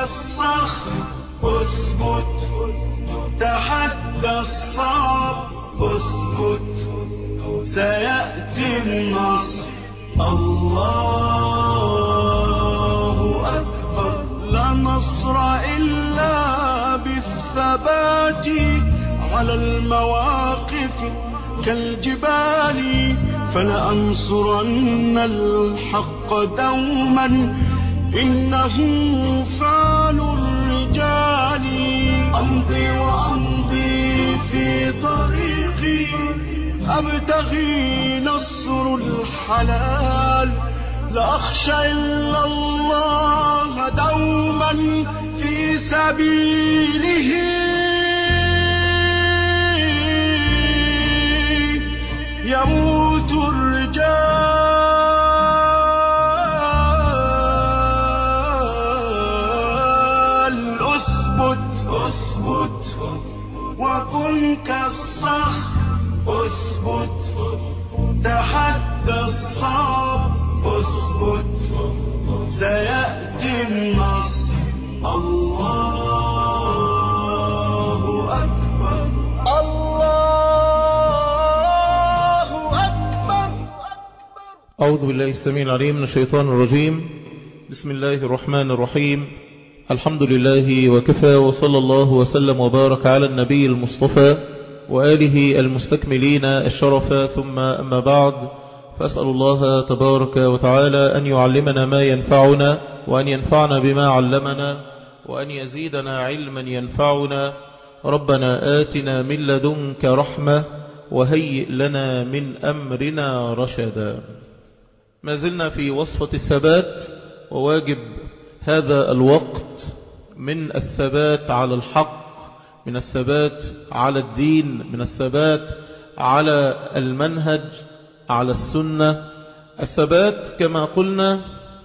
كالصخر اثبت تحدى الصعب اثبت سيأتي النصر الله أكبر لا نصر إلا بالثبات على المواقف كالجبال فلأنصرن الحق دوما إنه فعل الرجال أمضي وأمضي في طريقي أبتغي نصر الحلال لا أخشى إلا الله دوما في سبيله يموت الرجال اثبت اثبت وكن كالصخر اثبت تحدى الصعب اثبت سيأتي النصر الله أكبر الله أكبر أعوذ بالله السميع العليم من الشيطان الرجيم بسم الله الرحمن الرحيم الحمد لله وكفى وصلى الله وسلم وبارك على النبي المصطفى وآله المستكملين الشرف ثم أما بعد فأسأل الله تبارك وتعالى أن يعلمنا ما ينفعنا وأن ينفعنا بما علمنا وأن يزيدنا علما ينفعنا ربنا آتنا من لدنك رحمة وهيئ لنا من أمرنا رشدا ما زلنا في وصفة الثبات وواجب هذا الوقت من الثبات على الحق من الثبات على الدين من الثبات على المنهج على السنة الثبات كما قلنا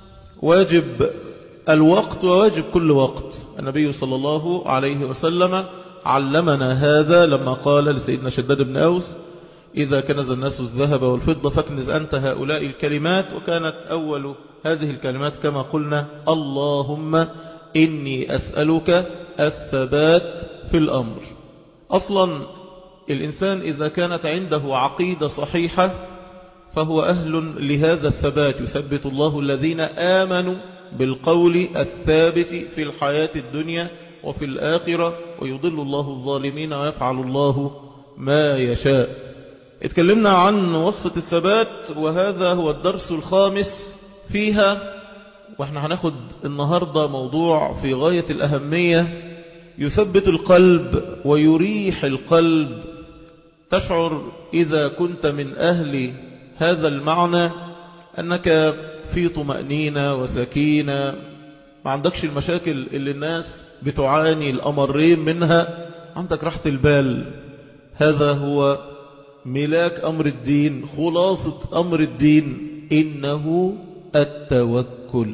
واجب الوقت وواجب كل وقت النبي صلى الله عليه وسلم علمنا هذا لما قال لسيدنا شداد بن أوس إذا كنز الناس الذهب والفضة فاكنز أنت هؤلاء الكلمات وكانت أول هذه الكلمات كما قلنا اللهم إني أسألك الثبات في الأمر أصلا الإنسان إذا كانت عنده عقيدة صحيحة فهو أهل لهذا الثبات يثبت الله الذين آمنوا بالقول الثابت في الحياة الدنيا وفي الآخرة ويضل الله الظالمين ويفعل الله ما يشاء اتكلمنا عن وصفة الثبات وهذا هو الدرس الخامس فيها واحنا هناخد النهاردة موضوع في غاية الأهمية يثبت القلب ويريح القلب تشعر إذا كنت من أهل هذا المعنى أنك في طمأنينة وسكينة ما عندكش المشاكل اللي الناس بتعاني الأمرين منها عندك راحة البال هذا هو ملاك أمر الدين خلاصة أمر الدين إنه التوكل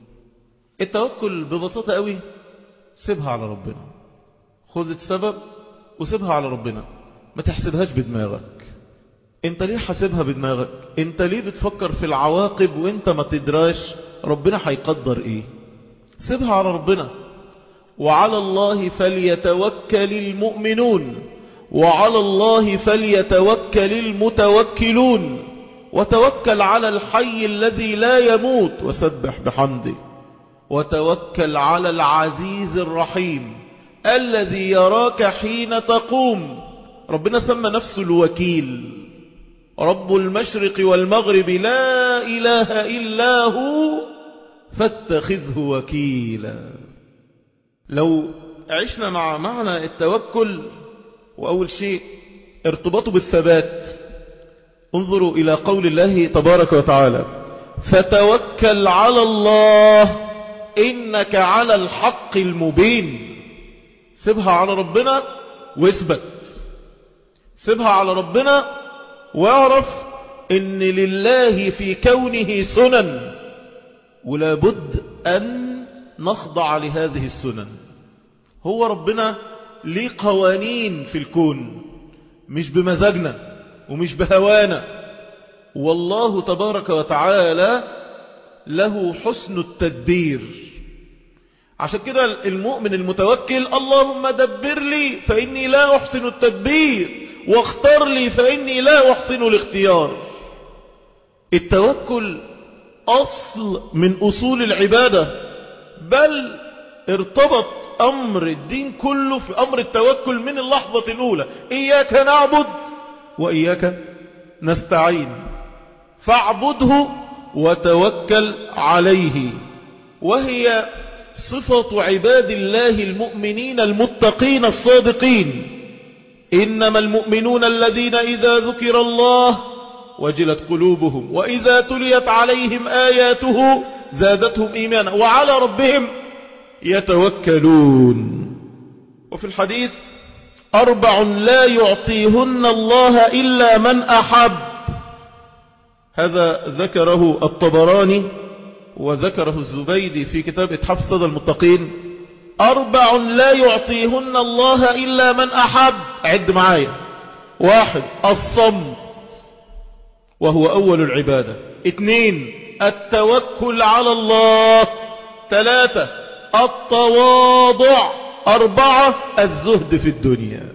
التوكل ببساطة قوي سيبها على ربنا خذ السبب وسيبها على ربنا ما تحسبهاش بدماغك انت ليه حاسبها بدماغك انت ليه بتفكر في العواقب وانت ما تدراش ربنا هيقدر ايه سيبها على ربنا وعلى الله فليتوكل المؤمنون وعلى الله فليتوكل المتوكلون وتوكل على الحي الذي لا يموت وسبح بحمده وتوكل على العزيز الرحيم الذي يراك حين تقوم ربنا سمى نفسه الوكيل رب المشرق والمغرب لا إله إلا هو فاتخذه وكيلا لو عشنا مع معنى التوكل وأول شيء ارتباطه بالثبات انظروا إلى قول الله تبارك وتعالى فتوكل على الله إنك على الحق المبين سيبها على ربنا واثبت سيبها على ربنا واعرف ان لله في كونه سنن ولا بد أن نخضع لهذه السنن هو ربنا ليه قوانين في الكون مش بمزاجنا ومش بهوانا والله تبارك وتعالى له حسن التدبير عشان كده المؤمن المتوكل اللهم دبر لي فإني لا أحسن التدبير واختار لي فإني لا أحسن الاختيار التوكل أصل من أصول العبادة بل ارتبط أمر الدين كله في أمر التوكل من اللحظة الأولى إياك نعبد وإياك نستعين فاعبده وتوكل عليه وهي صفة عباد الله المؤمنين المتقين الصادقين إنما المؤمنون الذين إذا ذكر الله وجلت قلوبهم وإذا تليت عليهم آياته زادتهم إيمانا وعلى ربهم يتوكلون وفي الحديث أربع لا يعطيهن الله إلا من أحب هذا ذكره الطبراني وذكره الزبيدي في كتاب إتحاف صدى المتقين أربع لا يعطيهن الله إلا من أحب عد معايا واحد الصمت وهو أول العبادة اثنين التوكل على الله ثلاثة التواضع أربعة الزهد في الدنيا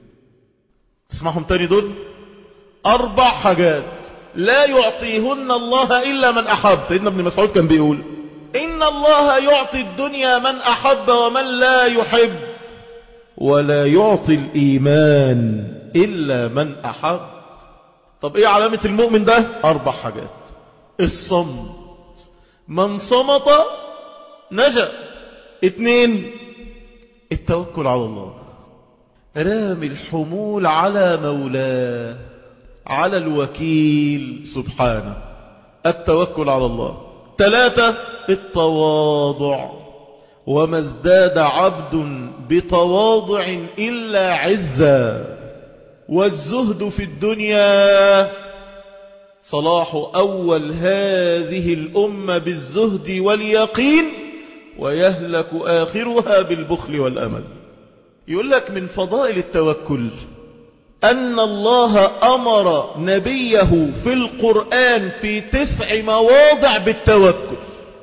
تسمعهم تاني دول أربع حاجات لا يعطيهن الله إلا من أحب سيدنا ابن مسعود كان بيقول إن الله يعطي الدنيا من أحب ومن لا يحب ولا يعطي الإيمان إلا من أحب طب إيه علامة المؤمن ده أربع حاجات الصمت من صمت نجا اتنين التوكل على الله رامي الحمول على مولاه على الوكيل سبحانه التوكل على الله ثلاثة التواضع وما ازداد عبد بتواضع إلا عزا والزهد في الدنيا صلاح أول هذه الأمة بالزهد واليقين ويهلك آخرها بالبخل والأمل يقول لك من فضائل التوكل أن الله أمر نبيه في القرآن في تسع مواضع بالتوكل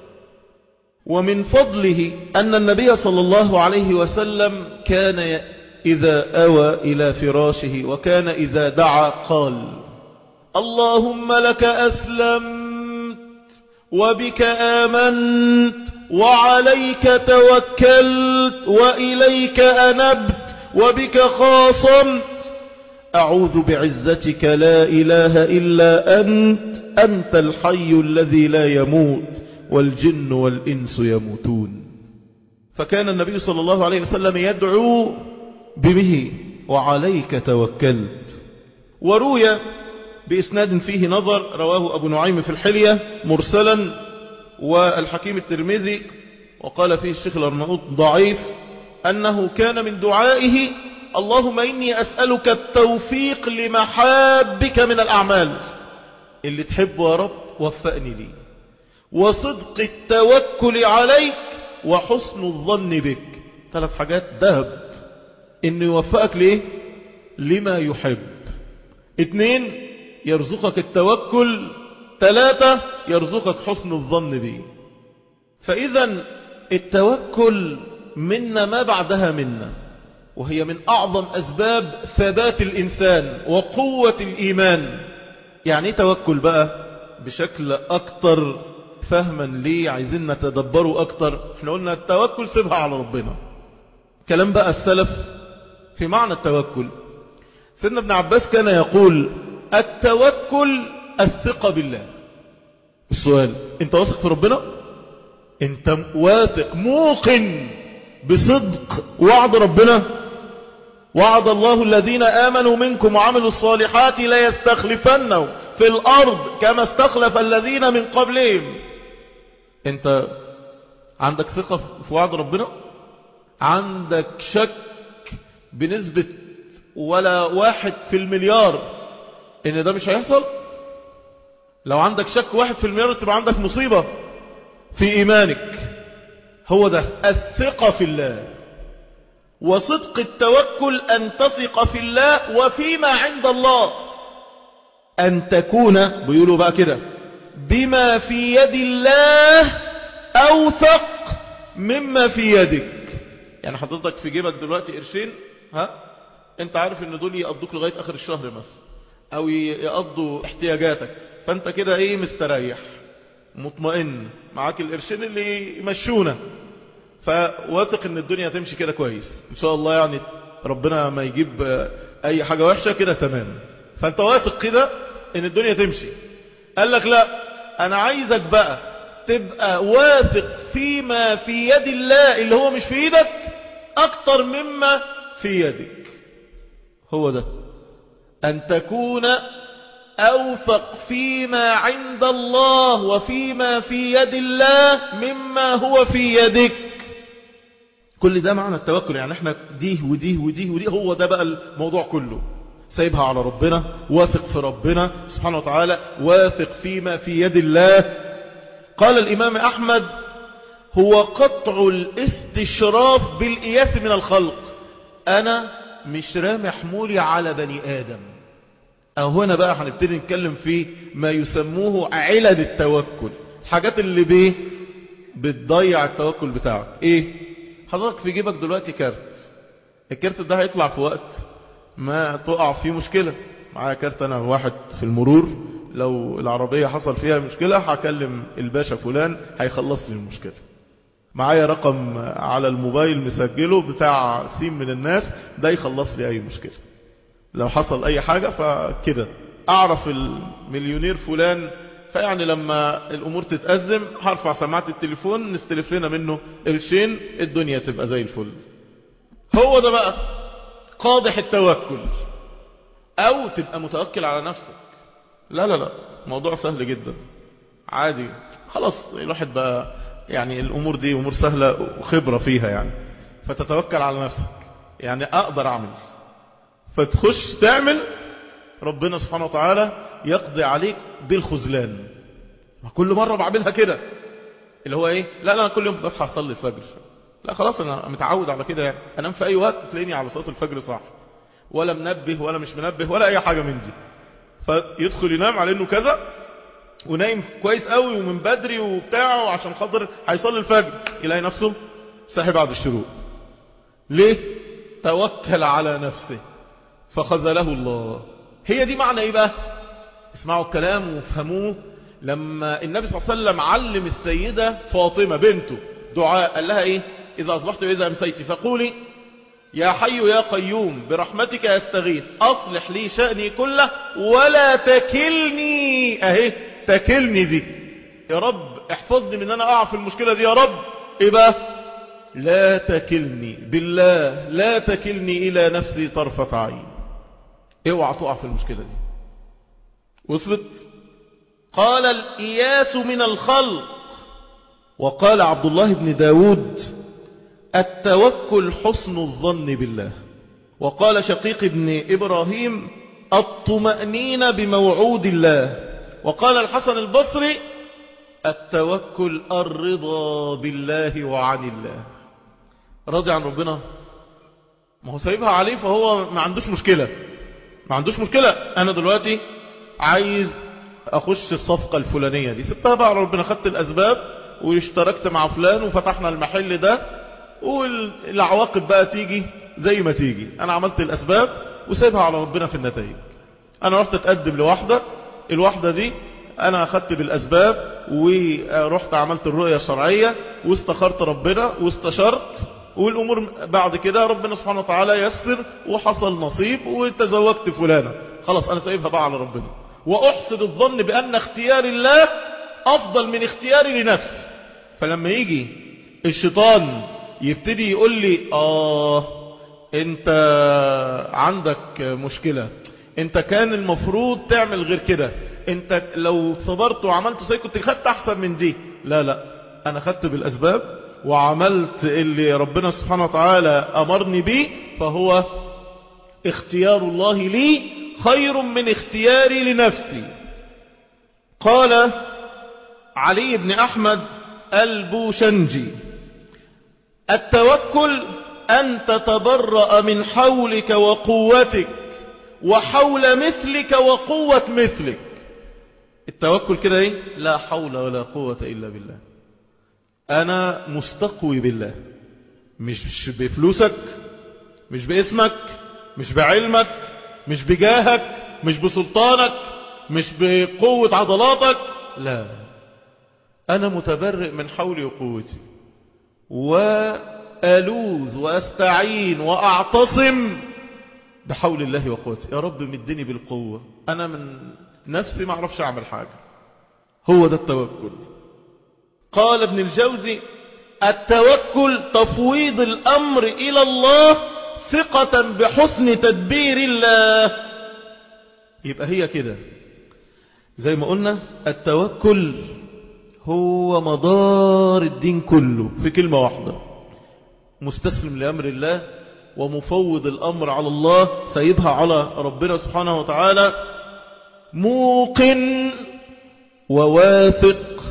ومن فضله أن النبي صلى الله عليه وسلم كان إذا أوى إلى فراشه وكان إذا دعا قال اللهم لك أسلمت وبك آمنت وعليك توكلت وإليك أنبت وبك خاصمت أعوذ بعزتك لا إله إلا أنت أنت الحي الذي لا يموت والجن والإنس يموتون فكان النبي صلى الله عليه وسلم يدعو بمه وعليك توكلت وروي بإسناد فيه نظر رواه أبو نعيم في الحلية مرسلا والحكيم الترمذي وقال فيه الشيخ الأرناؤوط ضعيف أنه كان من دعائه اللهم إني أسألك التوفيق لمحابك من الأعمال اللي تحبه يا رب وفقني لي وصدق التوكل عليك وحسن الظن بك ثلاث حاجات ذهب إنه يوفقك ليه لما يحب اثنين يرزقك التوكل ثلاثة يرزقك حسن الظن به فإذا التوكل منا ما بعدها منا وهي من أعظم أسباب ثبات الإنسان وقوة الإيمان يعني توكل بقى بشكل أكتر فهما ليه عايزين نتدبره أكتر احنا قلنا التوكل سيبها على ربنا كلام بقى السلف في معنى التوكل سيدنا ابن عباس كان يقول التوكل الثقة بالله السؤال انت واثق في ربنا انت واثق موقن بصدق وعد ربنا وعد الله الذين آمنوا منكم وعملوا الصالحات لا يستخلفنهم في الأرض كما استخلف الذين من قبلهم انت عندك ثقة في وعد ربنا عندك شك بنسبة ولا واحد في المليار ان ده مش هيحصل لو عندك شك واحد في المليار تبقى عندك مصيبة في ايمانك هو ده الثقة في الله وصدق التوكل أن تثق في الله وفيما عند الله أن تكون بيقولوا بقى كده بما في يد الله أوثق مما في يدك يعني حضرتك في جيبك دلوقتي قرشين ها انت عارف ان دول يقضوك لغاية اخر الشهر مثلا او يقضوا احتياجاتك فانت كده ايه مستريح مطمئن معاك القرشين اللي يمشونا فواثق ان الدنيا تمشي كده كويس ان شاء الله يعني ربنا ما يجيب اي حاجة وحشة كده تمام فانت واثق كده ان الدنيا تمشي قال لك لا انا عايزك بقى تبقى واثق فيما في يد الله اللي هو مش في ايدك اكتر مما في يدك هو ده ان تكون اوثق فيما عند الله وفيما في يد الله مما هو في يدك كل ده معنى التوكل يعني احنا ديه وديه وديه وديه هو ده بقى الموضوع كله سايبها على ربنا واثق في ربنا سبحانه وتعالى واثق فيما في يد الله قال الإمام أحمد هو قطع الاستشراف بالإياس من الخلق أنا مش رامي حمولي على بني آدم أو هنا بقى هنبتدي نتكلم في ما يسموه علل التوكل الحاجات اللي بيه بتضيع التوكل بتاعك ايه حضرتك في جيبك دلوقتي كارت الكارت ده هيطلع في وقت ما تقع فيه مشكلة معايا كارت انا واحد في المرور لو العربية حصل فيها مشكلة هكلم الباشا فلان هيخلص لي المشكلة معايا رقم على الموبايل مسجله بتاع سين من الناس ده يخلص لي اي مشكلة لو حصل اي حاجة فكده اعرف المليونير فلان فيعني لما الامور تتأزم هرفع سماعة التليفون نستلف لنا منه الشين الدنيا تبقى زي الفل هو ده بقى قاضح التوكل او تبقى متوكل على نفسك لا لا لا موضوع سهل جدا عادي خلاص الواحد بقى يعني الامور دي امور سهلة وخبرة فيها يعني فتتوكل على نفسك يعني اقدر اعمل فتخش تعمل ربنا سبحانه وتعالى يقضي عليك بالخذلان كل مرة بعملها كده اللي هو ايه لا لا انا كل يوم بصحى اصلي الفجر لا خلاص انا متعود على كده يعني انام في اي وقت تلاقيني على صلاة الفجر صح ولا منبه ولا مش منبه ولا اي حاجة من دي فيدخل ينام على انه كذا ونايم كويس قوي ومن بدري وبتاعه عشان خاطر هيصلي الفجر يلاقي نفسه صاحي بعد الشروق ليه توكل على نفسه فخذله الله هي دي معنى ايه بقى اسمعوا الكلام وافهموه لما النبي صلى الله عليه وسلم علم السيدة فاطمة بنته دعاء قال لها ايه اذا اصبحت واذا امسيت فقولي يا حي يا قيوم برحمتك يستغيث اصلح لي شأني كله ولا تكلني اهي تكلني دي يا رب احفظني من ان انا اقع في المشكلة دي يا رب ايه بقى لا تكلني بالله لا تكلني الى نفسي طرفة عين اوعى تقع في المشكلة دي وصلت قال الإياس من الخلق وقال عبد الله بن داود التوكل حسن الظن بالله وقال شقيق بن إبراهيم الطمأنين بموعود الله وقال الحسن البصري التوكل الرضا بالله وعن الله راضي عن ربنا ما هو سايبها عليه فهو ما عندوش مشكلة ما عندوش مشكلة أنا دلوقتي عايز أخش الصفقة الفلانية دي سبتها بقى على ربنا خدت الأسباب واشتركت مع فلان وفتحنا المحل ده والعواقب بقى تيجي زي ما تيجي أنا عملت الأسباب وسيبها على ربنا في النتائج أنا رحت أتقدم لواحدة الواحدة دي أنا أخدت بالأسباب ورحت عملت الرؤية الشرعية واستخرت ربنا واستشرت والأمور بعد كده ربنا سبحانه وتعالى يسر وحصل نصيب وتزوجت فلانة خلاص أنا سايبها بقى على ربنا وأحسد الظن بأن اختيار الله أفضل من اختياري لنفسي فلما يجي الشيطان يبتدي يقول لي آه انت عندك مشكلة انت كان المفروض تعمل غير كده انت لو صبرت وعملت زي كنت خدت احسن من دي لا لا انا خدت بالاسباب وعملت اللي ربنا سبحانه وتعالى امرني به فهو اختيار الله لي خير من اختياري لنفسي قال علي بن احمد البوشنجي التوكل أن تتبرأ من حولك وقوتك وحول مثلك وقوة مثلك التوكل كده ايه لا حول ولا قوة إلا بالله أنا مستقوي بالله مش بفلوسك مش باسمك مش بعلمك مش بجاهك مش بسلطانك مش بقوة عضلاتك لا أنا متبرئ من حولي وقوتي وألوذ وأستعين وأعتصم بحول الله وقوته يا رب مدني بالقوة أنا من نفسي ما أعرفش أعمل حاجة هو ده التوكل قال ابن الجوزي التوكل تفويض الأمر إلى الله ثقة بحسن تدبير الله يبقى هي كده زي ما قلنا التوكل هو مدار الدين كله في كلمة واحدة مستسلم لأمر الله ومفوض الأمر على الله سيبها على ربنا سبحانه وتعالى موقن وواثق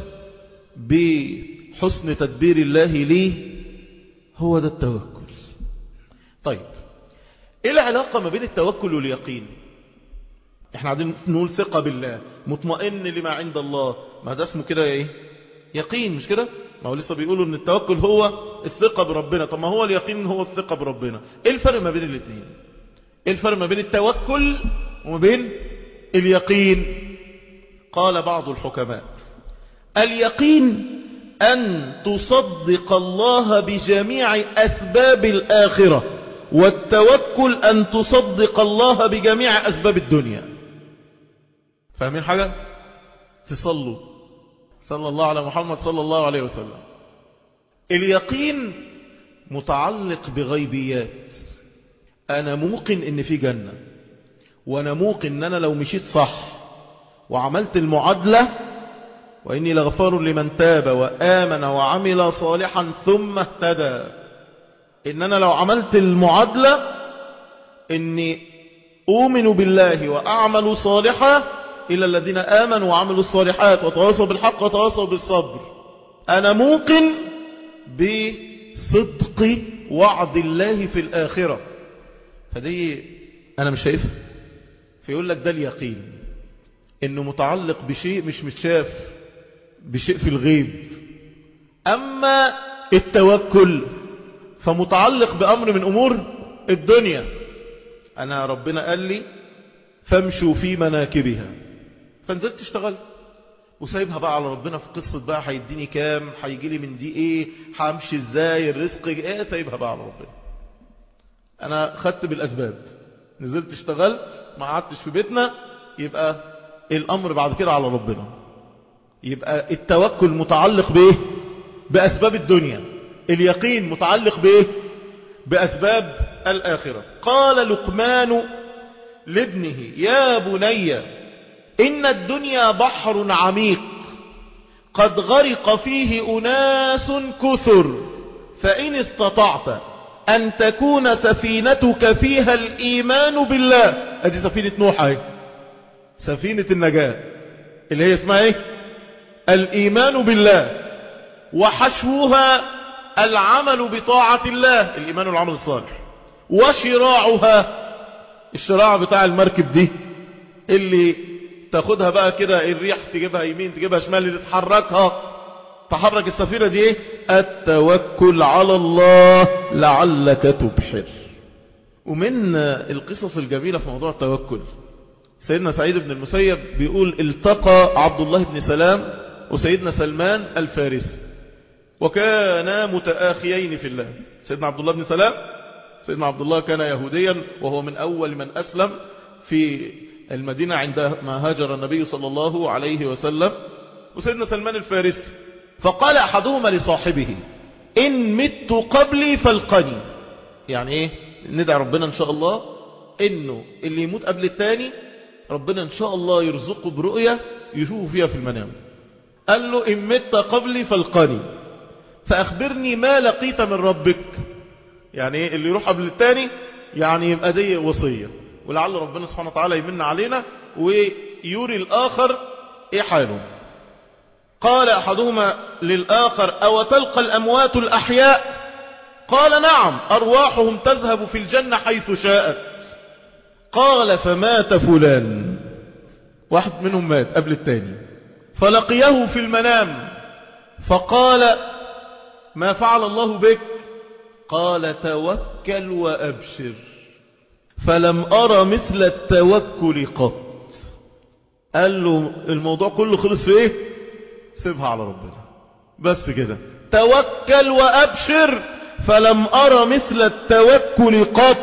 بحسن تدبير الله ليه هو ده التوكل طيب ايه العلاقة ما بين التوكل واليقين احنا عايزين نقول ثقة بالله مطمئن لما عند الله ما ده اسمه كده ايه يقين مش كده ما هو لسه بيقولوا ان التوكل هو الثقة بربنا طب ما هو اليقين هو الثقة بربنا ايه الفرق ما بين الاثنين ايه الفرق ما بين التوكل وما بين اليقين قال بعض الحكماء اليقين أن تصدق الله بجميع أسباب الآخرة والتوكل أن تصدق الله بجميع أسباب الدنيا فاهمين حاجة؟ تصلوا صلى الله على محمد صلى الله عليه وسلم اليقين متعلق بغيبيات أنا موقن إن في جنة وأنا موقن إن أنا لو مشيت صح وعملت المعادلة وإني لغفار لمن تاب وآمن وعمل صالحا ثم اهتدى إن أنا لو عملت المعادلة إني أؤمن بالله وأعمل صالحا إلى الذين آمنوا وعملوا الصالحات وتواصوا بالحق وتواصوا بالصبر أنا موقن بصدق وعد الله في الآخرة فدي أنا مش شايفها فيقول لك ده اليقين إنه متعلق بشيء مش متشاف بشيء في الغيب أما التوكل فمتعلق بأمر من أمور الدنيا أنا ربنا قال لي فامشوا في مناكبها فنزلت اشتغلت وسايبها بقى على ربنا في قصة بقى هيديني كام هيجي لي من دي ايه همشي ازاي الرزق ايه سايبها بقى على ربنا انا خدت بالاسباب نزلت اشتغلت ما قعدتش في بيتنا يبقى الامر بعد كده على ربنا يبقى التوكل متعلق بايه باسباب الدنيا اليقين متعلق بايه باسباب الاخره قال لقمان لابنه يا بني إن الدنيا بحر عميق قد غرق فيه أناس كثر فإن استطعت أن تكون سفينتك فيها الإيمان بالله أدي سفينة نوح اهي سفينة النجاة اللي هي اسمها ايه الإيمان بالله وحشوها العمل بطاعة الله الإيمان والعمل الصالح وشراعها الشراع بتاع المركب دي اللي تاخدها بقى كده الريح تجيبها يمين تجيبها شمال اللي تحركها تحرك السفينة دي ايه التوكل على الله لعلك تبحر ومن القصص الجميلة في موضوع التوكل سيدنا سعيد بن المسيب بيقول التقى عبد الله بن سلام وسيدنا سلمان الفارسي وكانا متآخيين في الله سيدنا عبد الله بن سلام سيدنا عبد الله كان يهوديا وهو من أول من أسلم في المدينة عندما هاجر النبي صلى الله عليه وسلم وسيدنا سلمان الفارسي فقال أحدهما لصاحبه إن مت قبلي فالقني يعني إيه ندعي ربنا إن شاء الله إنه اللي يموت قبل التاني ربنا إن شاء الله يرزقه برؤية يشوفه فيها في المنام قال له إن مت قبلي فالقني فأخبرني ما لقيت من ربك يعني إيه اللي يروح قبل التاني يعني يبقى دي وصية ولعل ربنا سبحانه وتعالى يمن علينا ويوري الآخر إيه حاله قال أحدهما للآخر أو تلقى الأموات الأحياء قال نعم أرواحهم تذهب في الجنة حيث شاءت قال فمات فلان واحد منهم مات قبل التاني فلقيه في المنام فقال ما فعل الله بك قال توكل وأبشر فلم أرى مثل التوكل قط قال له الموضوع كله خلص في ايه سيبها على ربنا بس كده توكل وأبشر فلم أرى مثل التوكل قط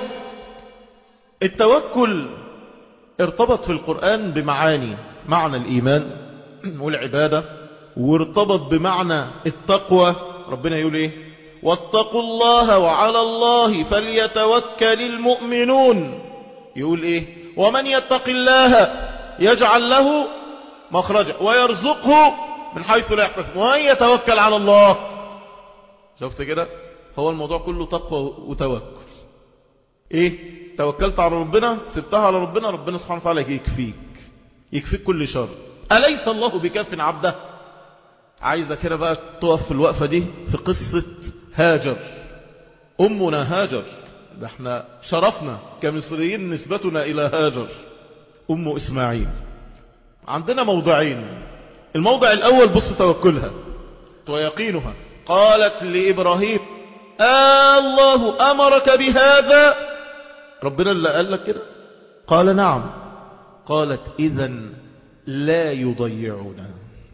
التوكل ارتبط في القرآن بمعاني معنى الإيمان والعبادة وارتبط بمعنى التقوى ربنا يقول ايه واتقوا الله وعلى الله فليتوكل المؤمنون يقول ايه ومن يتق الله يجعل له مخرجا ويرزقه من حيث لا يحتسب ومن يتوكل على الله شفت كده هو الموضوع كله تقوى وتوكل ايه توكلت على ربنا سبتها على ربنا ربنا سبحانه وتعالى يكفيك يكفيك كل شر أليس الله بكاف عبده عايزة كده بقى تقف في الوقفة دي في قصة هاجر أمنا هاجر ده احنا شرفنا كمصريين نسبتنا إلى هاجر أم إسماعيل عندنا موضعين الموضع الأول بص توكلها ويقينها قالت لإبراهيم آه الله أمرك بهذا ربنا اللي قال لك كده قال نعم قالت إذا لا يضيعنا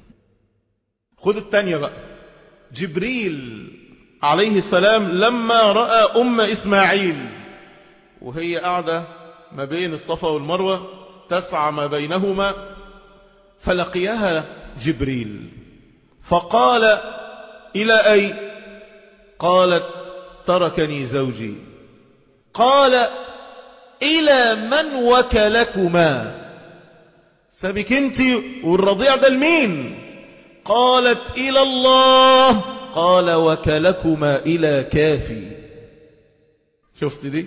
خذ الثانية بقى جبريل عليه السلام لما رأى أم إسماعيل وهي قاعدة ما بين الصفا والمروة تسعى ما بينهما فلقيها جبريل فقال إلى أي قالت تركني زوجي قال إلى من وكلكما سابك انت والرضيع ده لمين قالت إلى الله قال وكلكما إلى كافي شفت دي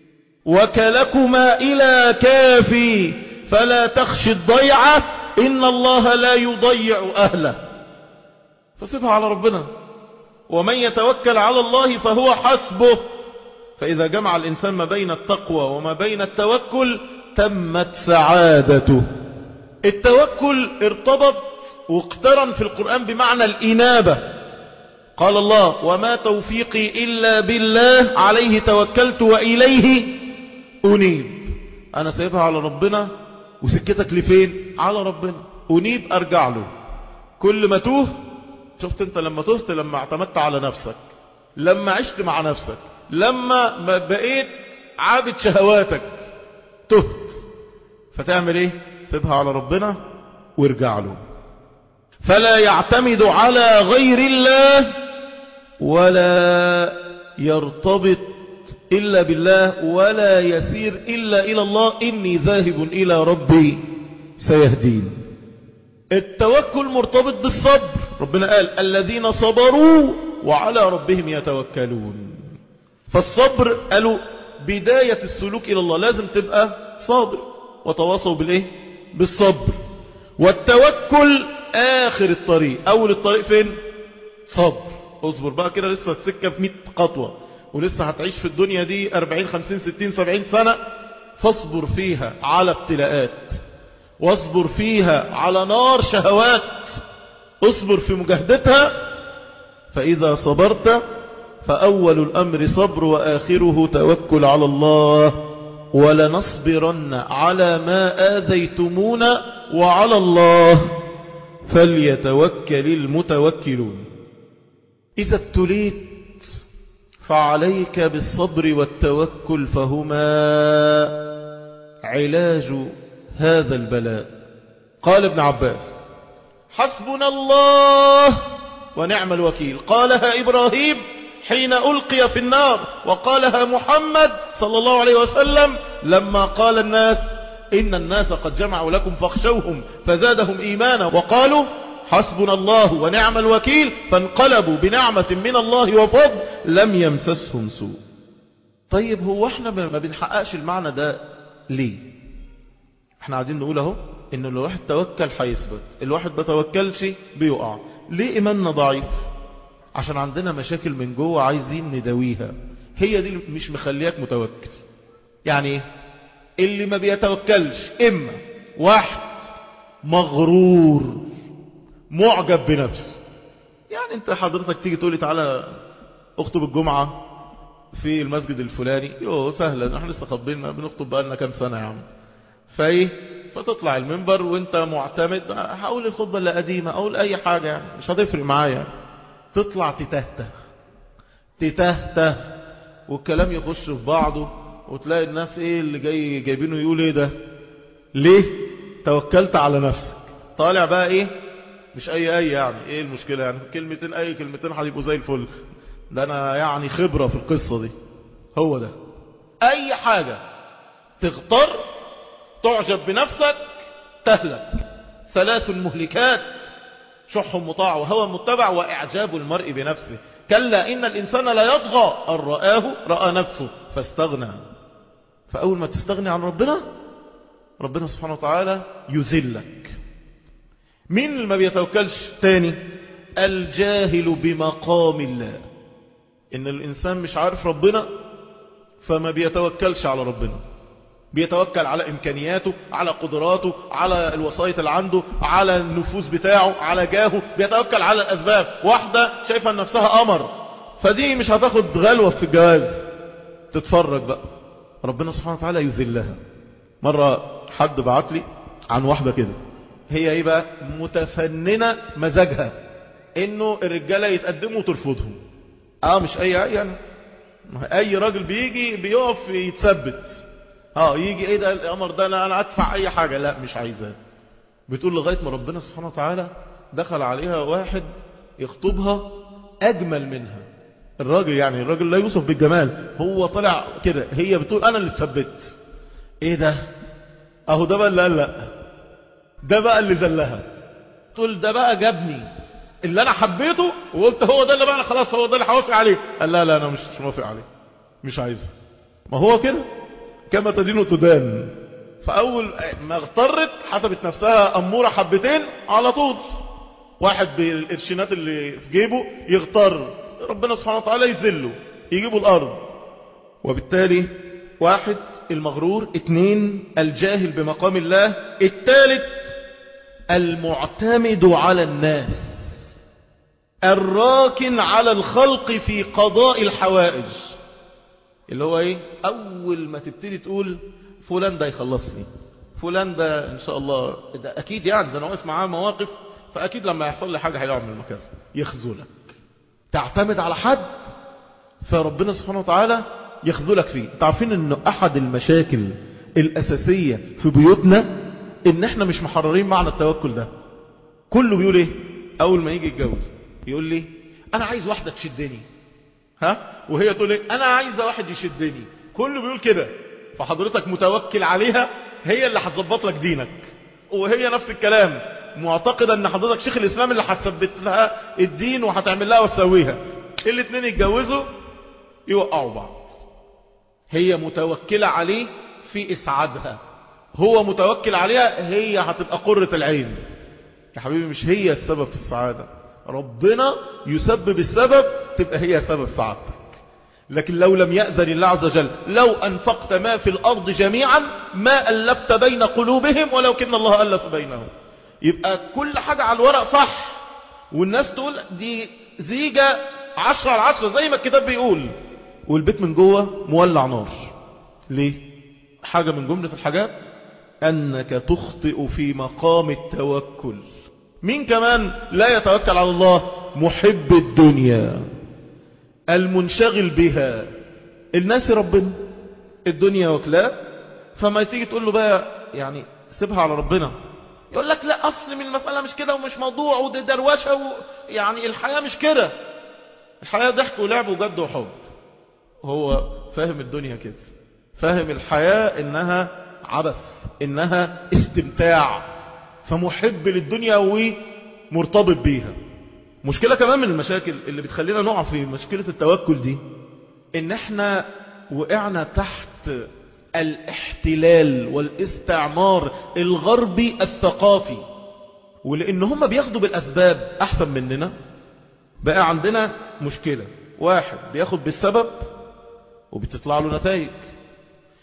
وكلكما إلى كافي فلا تخشي الضيعة إن الله لا يضيع أهله فصفها على ربنا ومن يتوكل على الله فهو حسبه فإذا جمع الإنسان ما بين التقوى وما بين التوكل تمت سعادته التوكل ارتبط واقترن في القرآن بمعنى الإنابة قال الله وما توفيقي إلا بالله عليه توكلت وإليه أنيب أنا سايبها على ربنا وسكتك لفين على ربنا أنيب أرجع له كل ما توه شفت انت لما تهت لما اعتمدت على نفسك لما عشت مع نفسك لما ما بقيت عابد شهواتك تهت فتعمل ايه سيبها على ربنا وارجع له فلا يعتمد على غير الله ولا يرتبط إلا بالله ولا يسير إلا إلى الله إني ذاهب إلى ربي سيهدين التوكل مرتبط بالصبر ربنا قال الذين صبروا وعلى ربهم يتوكلون فالصبر قالوا بداية السلوك إلى الله لازم تبقى صابر وتواصوا بالإيه بالصبر والتوكل آخر الطريق أول الطريق فين صبر اصبر بقى كده لسه السكة في 100 خطوة ولسه هتعيش في الدنيا دي 40 50 60 70 سنة فاصبر فيها على ابتلاءات واصبر فيها على نار شهوات اصبر في مجاهدتها فإذا صبرت فأول الأمر صبر وآخره توكل على الله ولنصبرن على ما آذيتمونا وعلى الله فليتوكل المتوكلون إذا ابتليت فعليك بالصبر والتوكل فهما علاج هذا البلاء قال ابن عباس حسبنا الله ونعم الوكيل قالها إبراهيم حين ألقي في النار وقالها محمد صلى الله عليه وسلم لما قال الناس إن الناس قد جمعوا لكم فاخشوهم فزادهم إيمانا وقالوا حسبنا الله ونعم الوكيل فانقلبوا بنعمة من الله وفضل لم يمسسهم سوء طيب هو احنا ما بنحققش المعنى ده ليه احنا قاعدين نقول اهو ان لو الواحد توكل هيثبت الواحد ما توكلش بيقع ليه ايماننا ضعيف عشان عندنا مشاكل من جوه عايزين نداويها هي دي اللي مش مخلياك متوكل يعني اللي ما بيتوكلش اما واحد مغرور معجب بنفسه يعني انت حضرتك تيجي تقولي تعالى اخطب الجمعة في المسجد الفلاني يوه سهلا احنا لسه خطبين بنخطب بقالنا كام سنة يا عم فايه فتطلع المنبر وانت معتمد هقول الخطبة اللي قديمة اقول اي حاجة يعني مش هتفرق معايا تطلع تتهته تتهته والكلام يخش في بعضه وتلاقي الناس ايه اللي جاي جايبينه يقول ايه ده ليه توكلت على نفسك طالع بقى ايه مش اي اي يعني ايه المشكلة يعني كلمتين اي كلمتين هيبقوا زي الفل ده انا يعني خبرة في القصة دي هو ده اي حاجة تغتر تعجب بنفسك تهلك ثلاث مهلكات شح مطاع وهوى متبع واعجاب المرء بنفسه كلا ان الانسان لا يطغى ان رآه رأى نفسه فاستغنى فاول ما تستغني عن ربنا ربنا سبحانه وتعالى يذلك مين اللي ما بيتوكلش تاني الجاهل بمقام الله ان الانسان مش عارف ربنا فما بيتوكلش على ربنا بيتوكل على امكانياته على قدراته على الوسائط اللي عنده على النفوذ بتاعه على جاهه بيتوكل على الاسباب واحدة شايفة نفسها قمر فدي مش هتاخد غلوة في الجواز تتفرج بقى ربنا سبحانه وتعالى يذلها مرة حد بعت لي عن واحدة كده هي ايه بقى متفننة مزاجها انه الرجالة يتقدموا وترفضهم اه مش اي اي يعني اي راجل بيجي بيقف يتثبت اه يجي ايه ده الامر ده لا انا ادفع اي حاجة لا مش عايزاه بتقول لغاية ما ربنا سبحانه وتعالى دخل عليها واحد يخطبها اجمل منها الراجل يعني الراجل لا يوصف بالجمال هو طلع كده هي بتقول انا اللي اتثبت ايه ده اهو ده بقى اللي قال لا ده بقى اللي زلها تقول ده بقى جابني اللي انا حبيته وقلت هو ده اللي بقى أنا خلاص هو ده اللي هوافق عليه قال لا لا انا مش مش موافق عليه مش عايزه ما هو كده كما تدين تدان فاول ما اغترت حسبت نفسها اموره حبتين على طول واحد بالقرشينات اللي في جيبه يغتر ربنا سبحانه وتعالى يذله يجيبه الارض وبالتالي واحد المغرور اتنين الجاهل بمقام الله التالت المعتمد على الناس الراكن على الخلق في قضاء الحوائج اللي هو ايه اول ما تبتدي تقول فلان ده يخلصني فلان ده ان شاء الله ده اكيد يعني ده انا واقف معاه مواقف فاكيد لما يحصل لي حاجه هيقع من المكان يخذلك تعتمد على حد فربنا سبحانه وتعالى يخذلك فيه تعرفين ان احد المشاكل الاساسيه في بيوتنا ان احنا مش محررين معنى التوكل ده كله بيقول ايه اول ما يجي يتجوز يقول لي انا عايز واحده تشدني ها وهي تقول لي انا عايزه واحد يشدني كله بيقول كده فحضرتك متوكل عليها هي اللي هتظبط لك دينك وهي نفس الكلام معتقده ان حضرتك شيخ الاسلام اللي هتثبت لها الدين وهتعمل لها وتسويها الاثنين يتجوزوا يوقعوا بعض هي متوكله عليه في اسعادها هو متوكل عليها هي هتبقى قرة العين يا حبيبي مش هي السبب في السعادة ربنا يسبب السبب تبقى هي سبب سعادتك لكن لو لم يأذن الله عز وجل لو أنفقت ما في الأرض جميعا ما ألفت بين قلوبهم ولو كن الله ألف بينهم يبقى كل حاجة على الورق صح والناس تقول دي زيجة عشرة على عشرة زي ما الكتاب بيقول والبيت من جوه مولع نار ليه حاجة من جملة الحاجات أنك تخطئ في مقام التوكل مين كمان لا يتوكل على الله محب الدنيا المنشغل بها الناس ربنا الدنيا وكلاه فما تيجي تقول له بقى يعني سيبها على ربنا يقول لك لا أصل من المسألة مش كده ومش موضوع ودي دروشة و... يعني الحياة مش كده الحياة ضحك ولعب وجد وحب هو فاهم الدنيا كده فاهم الحياة انها عبث انها استمتاع فمحب للدنيا ومرتبط بيها مشكلة كمان من المشاكل اللي بتخلينا نقع في مشكلة التوكل دي ان احنا وقعنا تحت الاحتلال والاستعمار الغربي الثقافي ولان هم بياخدوا بالاسباب احسن مننا بقى عندنا مشكلة واحد بياخد بالسبب وبتطلع له نتائج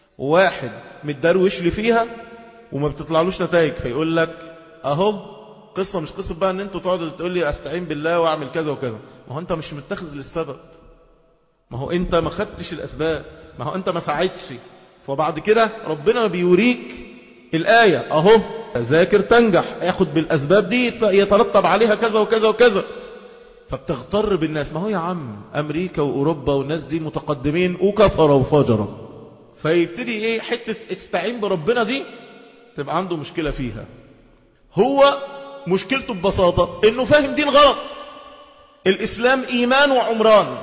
واحد متدروش لي فيها وما بتطلعلوش نتائج فيقول لك اهو قصة مش قصة بقى ان انتوا تقعدوا تقول لي استعين بالله واعمل كذا وكذا ما هو انت مش متخذ للسبب ما هو انت ما خدتش الاسباب ما هو انت ما ساعدتش فبعد كده ربنا بيوريك الآية اهو ذاكر تنجح ياخد بالاسباب دي يترتب عليها كذا وكذا وكذا فبتغتر بالناس ما هو يا عم امريكا واوروبا والناس دي متقدمين وكفروا وفجروا فيبتدي ايه حتة استعين بربنا دي تبقى عنده مشكلة فيها هو مشكلته ببساطة انه فاهم دين غلط الاسلام ايمان وعمران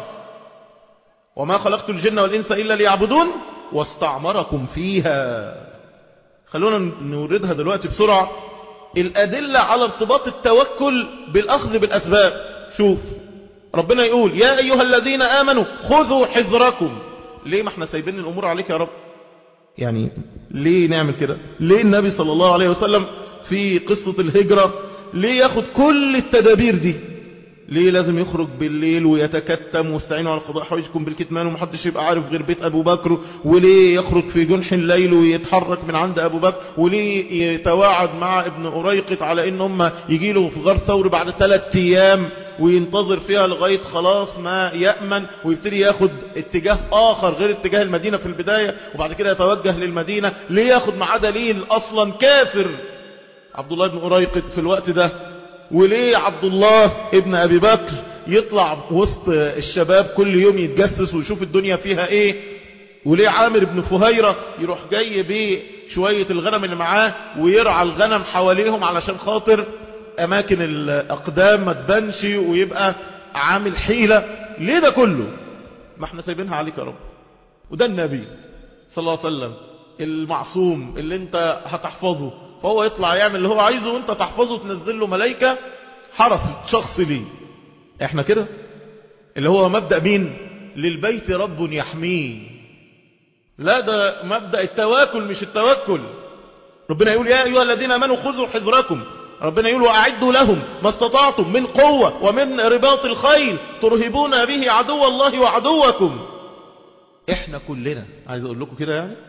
وما خلقت الجن والانس الا ليعبدون واستعمركم فيها خلونا نوردها دلوقتي بسرعة الادلة على ارتباط التوكل بالاخذ بالاسباب شوف ربنا يقول يا ايها الذين امنوا خذوا حذركم ليه ما احنا سايبين الامور عليك يا رب يعني ليه نعمل كده ليه النبي صلى الله عليه وسلم في قصة الهجرة ليه ياخد كل التدابير دي ليه لازم يخرج بالليل ويتكتم واستعينوا على قضاء حوائجكم بالكتمان ومحدش يبقى عارف غير بيت ابو بكر وليه يخرج في جنح الليل ويتحرك من عند ابو بكر وليه يتواعد مع ابن أريقط على ان هم يجي له في غار ثور بعد ثلاث ايام وينتظر فيها لغاية خلاص ما يأمن ويبتدي ياخد اتجاه آخر غير اتجاه المدينة في البداية وبعد كده يتوجه للمدينة ليه ياخد معاه دليل أصلا كافر عبد الله بن أريقط في الوقت ده وليه عبد الله ابن أبي بكر يطلع وسط الشباب كل يوم يتجسس ويشوف الدنيا فيها ايه وليه عامر بن فهيرة يروح جاي بشوية الغنم اللي معاه ويرعى الغنم حواليهم علشان خاطر اماكن الاقدام ما تبانش ويبقى عامل حيلة ليه ده كله ما احنا سايبينها عليك يا رب وده النبي صلى الله عليه وسلم المعصوم اللي انت هتحفظه فهو يطلع يعمل اللي هو عايزه وانت تحفظه تنزل له ملايكة حرس شخص ليه احنا كده اللي هو مبدأ مين للبيت رب يحميه لا ده مبدأ التواكل مش التوكل ربنا يقول يا أيها الذين امنوا خذوا حذركم ربنا يقول وأعدوا لهم ما استطعتم من قوة ومن رباط الخيل ترهبون به عدو الله وعدوكم احنا كلنا عايز اقول لكم كده يعني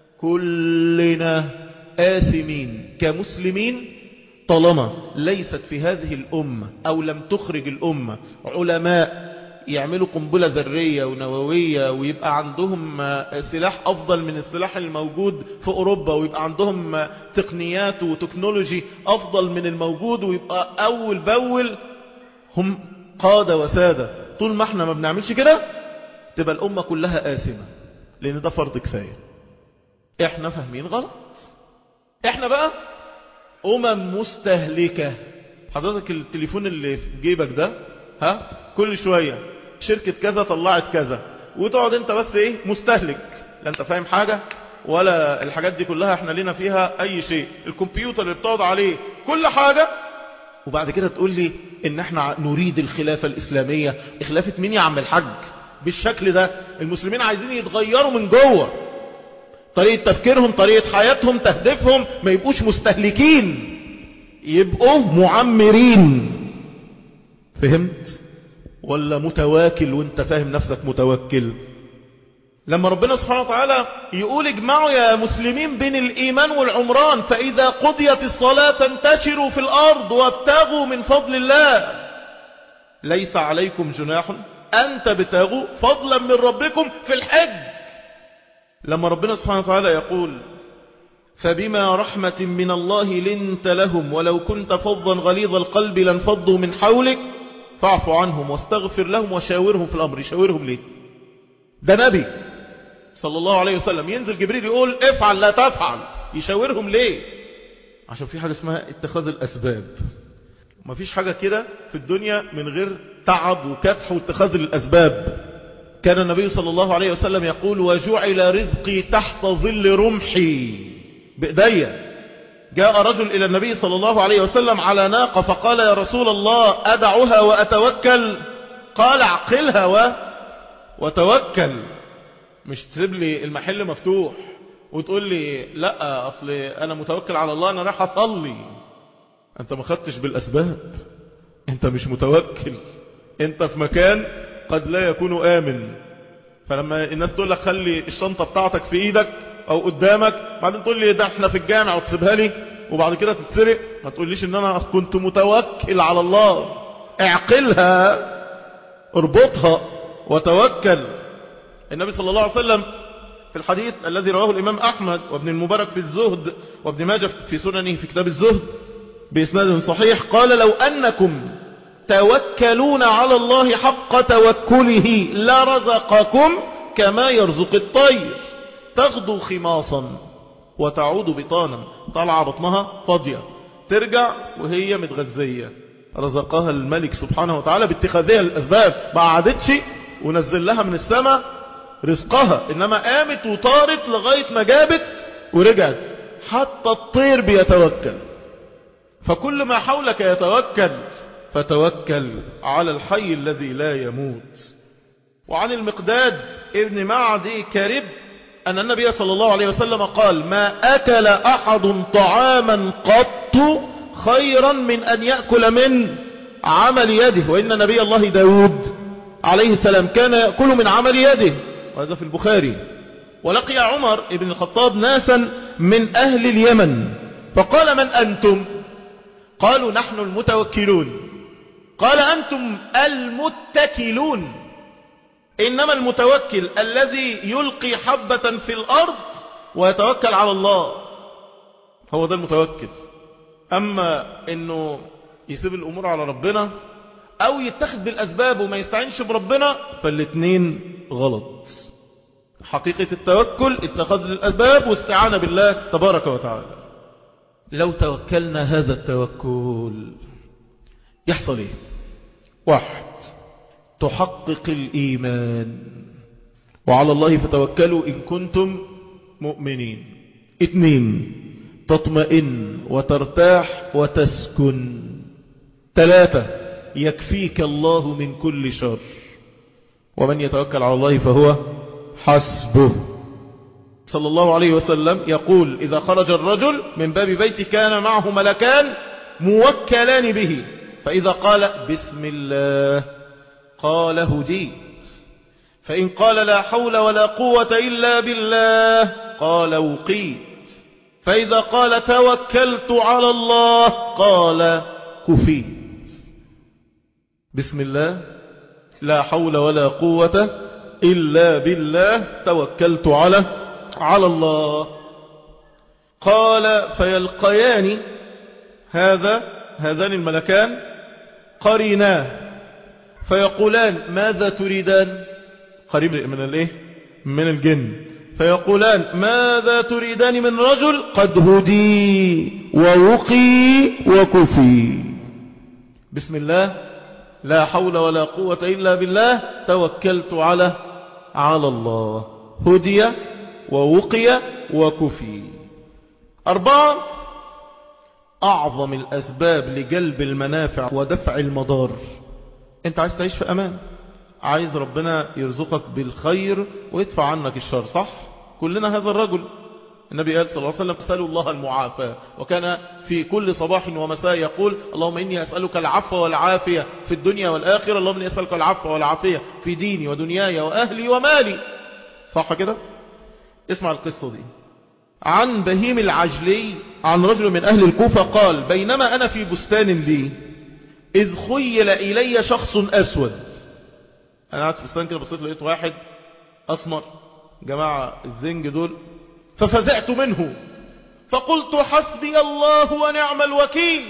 كلنا آثمين كمسلمين طالما ليست في هذه الأمة أو لم تخرج الأمة علماء يعملوا قنبلة ذرية ونووية ويبقى عندهم سلاح أفضل من السلاح الموجود في أوروبا ويبقى عندهم تقنيات وتكنولوجي أفضل من الموجود ويبقى أول بأول هم قادة وسادة طول ما احنا ما بنعملش كده تبقى الأمة كلها آثمة لأن ده فرض كفاية احنا فاهمين غلط احنا بقى أمم مستهلكة حضرتك التليفون اللي في جيبك ده ها كل شوية شركة كذا طلعت كذا وتقعد انت بس ايه مستهلك لا انت فاهم حاجة ولا الحاجات دي كلها احنا لنا فيها اي شيء الكمبيوتر اللي بتقعد عليه كل حاجة وبعد كده تقول لي ان احنا نريد الخلافة الاسلامية خلافة مين يا عم الحج بالشكل ده المسلمين عايزين يتغيروا من جوه طريقة تفكيرهم طريقة حياتهم تهدفهم ما يبقوش مستهلكين يبقوا معمرين فهمت ولا متواكل وانت فاهم نفسك متوكل لما ربنا سبحانه وتعالى يقول اجمعوا يا مسلمين بين الإيمان والعمران فإذا قضيت الصلاة تنتشروا في الأرض وابتغوا من فضل الله ليس عليكم جناح أن تبتغوا فضلا من ربكم في الحج لما ربنا سبحانه وتعالى يقول فبما رحمة من الله لنت لهم ولو كنت فظا غليظ القلب لانفضوا من حولك فاعف عنهم واستغفر لهم وشاورهم في الأمر يشاورهم ليه ده نبي صلى الله عليه وسلم ينزل جبريل يقول افعل لا تفعل يشاورهم ليه عشان في حاجة اسمها اتخاذ الأسباب ما فيش حاجة كده في الدنيا من غير تعب وكدح واتخاذ الأسباب كان النبي صلى الله عليه وسلم يقول وجعل رزقي تحت ظل رمحي بإيديا جاء رجل إلى النبي صلى الله عليه وسلم على ناقة فقال يا رسول الله أدعها وأتوكل قال عقلها و... وتوكل مش تسيب لي المحل مفتوح وتقول لي لا أصل أنا متوكل على الله أنا راح أصلي أنت ما خدتش بالأسباب أنت مش متوكل أنت في مكان قد لا يكون آمن فلما الناس تقول لك خلي الشنطة بتاعتك في ايدك او قدامك بعدين تقول لي ده احنا في الجامع وتسيبها لي وبعد كده تتسرق ما تقوليش ان انا كنت متوكل على الله اعقلها اربطها وتوكل النبي صلى الله عليه وسلم في الحديث الذي رواه الإمام أحمد وابن المبارك في الزهد وابن ماجه في سننه في كتاب الزهد بإسناد صحيح قال لو أنكم توكلون على الله حق توكله لرزقكم كما يرزق الطير تغدو خماصا وتعود بطانا طلع بطنها فاضية ترجع وهي متغذية رزقها الملك سبحانه وتعالى باتخاذها الأسباب ما عادتش ونزل لها من السماء رزقها إنما قامت وطارت لغاية ما جابت ورجعت حتى الطير بيتوكل فكل ما حولك يتوكل فتوكل على الحي الذي لا يموت وعن المقداد ابن معدي كرب أن النبي صلى الله عليه وسلم قال ما أكل أحد طعاما قط خيرا من أن يأكل من عمل يده وإن نبي الله داود عليه السلام كان يأكل من عمل يده وهذا في البخاري ولقي عمر بن الخطاب ناسا من أهل اليمن فقال من أنتم قالوا نحن المتوكلون قال أنتم المتكلون إنما المتوكل الذي يلقي حبة في الأرض ويتوكل على الله هو ده المتوكل أما أنه يسيب الأمور على ربنا أو يتخذ بالأسباب وما يستعينش بربنا فالاتنين غلط حقيقة التوكل اتخاذ الأسباب واستعانة بالله تبارك وتعالى لو توكلنا هذا التوكل يحصل ايه واحد تحقق الإيمان وعلى الله فتوكلوا إن كنتم مؤمنين اثنين تطمئن وترتاح وتسكن ثلاثة يكفيك الله من كل شر ومن يتوكل على الله فهو حسبه صلى الله عليه وسلم يقول إذا خرج الرجل من باب بيته كان معه ملكان موكلان به فإذا قال بسم الله قال هديت فإن قال لا حول ولا قوة إلا بالله قال وقيت فإذا قال توكلت على الله قال كفيت بسم الله لا حول ولا قوة إلا بالله توكلت على على الله قال فيلقيان هذا هذان الملكان قريناه فيقولان ماذا تريدان قريب من الايه من الجن فيقولان ماذا تريدان من رجل قد هدي ووقي وكفي بسم الله لا حول ولا قوة إلا بالله توكلت على على الله هدي ووقي وكفي أربعة أعظم الأسباب لجلب المنافع ودفع المضار أنت عايز تعيش في أمان عايز ربنا يرزقك بالخير ويدفع عنك الشر صح كلنا هذا الرجل النبي قال صلى الله عليه وسلم اسألوا الله المعافاة وكان في كل صباح ومساء يقول اللهم إني أسألك العفو والعافية في الدنيا والآخرة اللهم إني أسألك العفو والعافية في ديني ودنياي وأهلي ومالي صح كده اسمع القصة دي عن بهيم العجلي عن رجل من أهل الكوفة قال بينما أنا في بستان لي إذ خيل إلي شخص أسود أنا قاعد في بستان كده بصيت لقيت واحد أسمر جماعة الزنج دول ففزعت منه فقلت حسبي الله ونعم الوكيل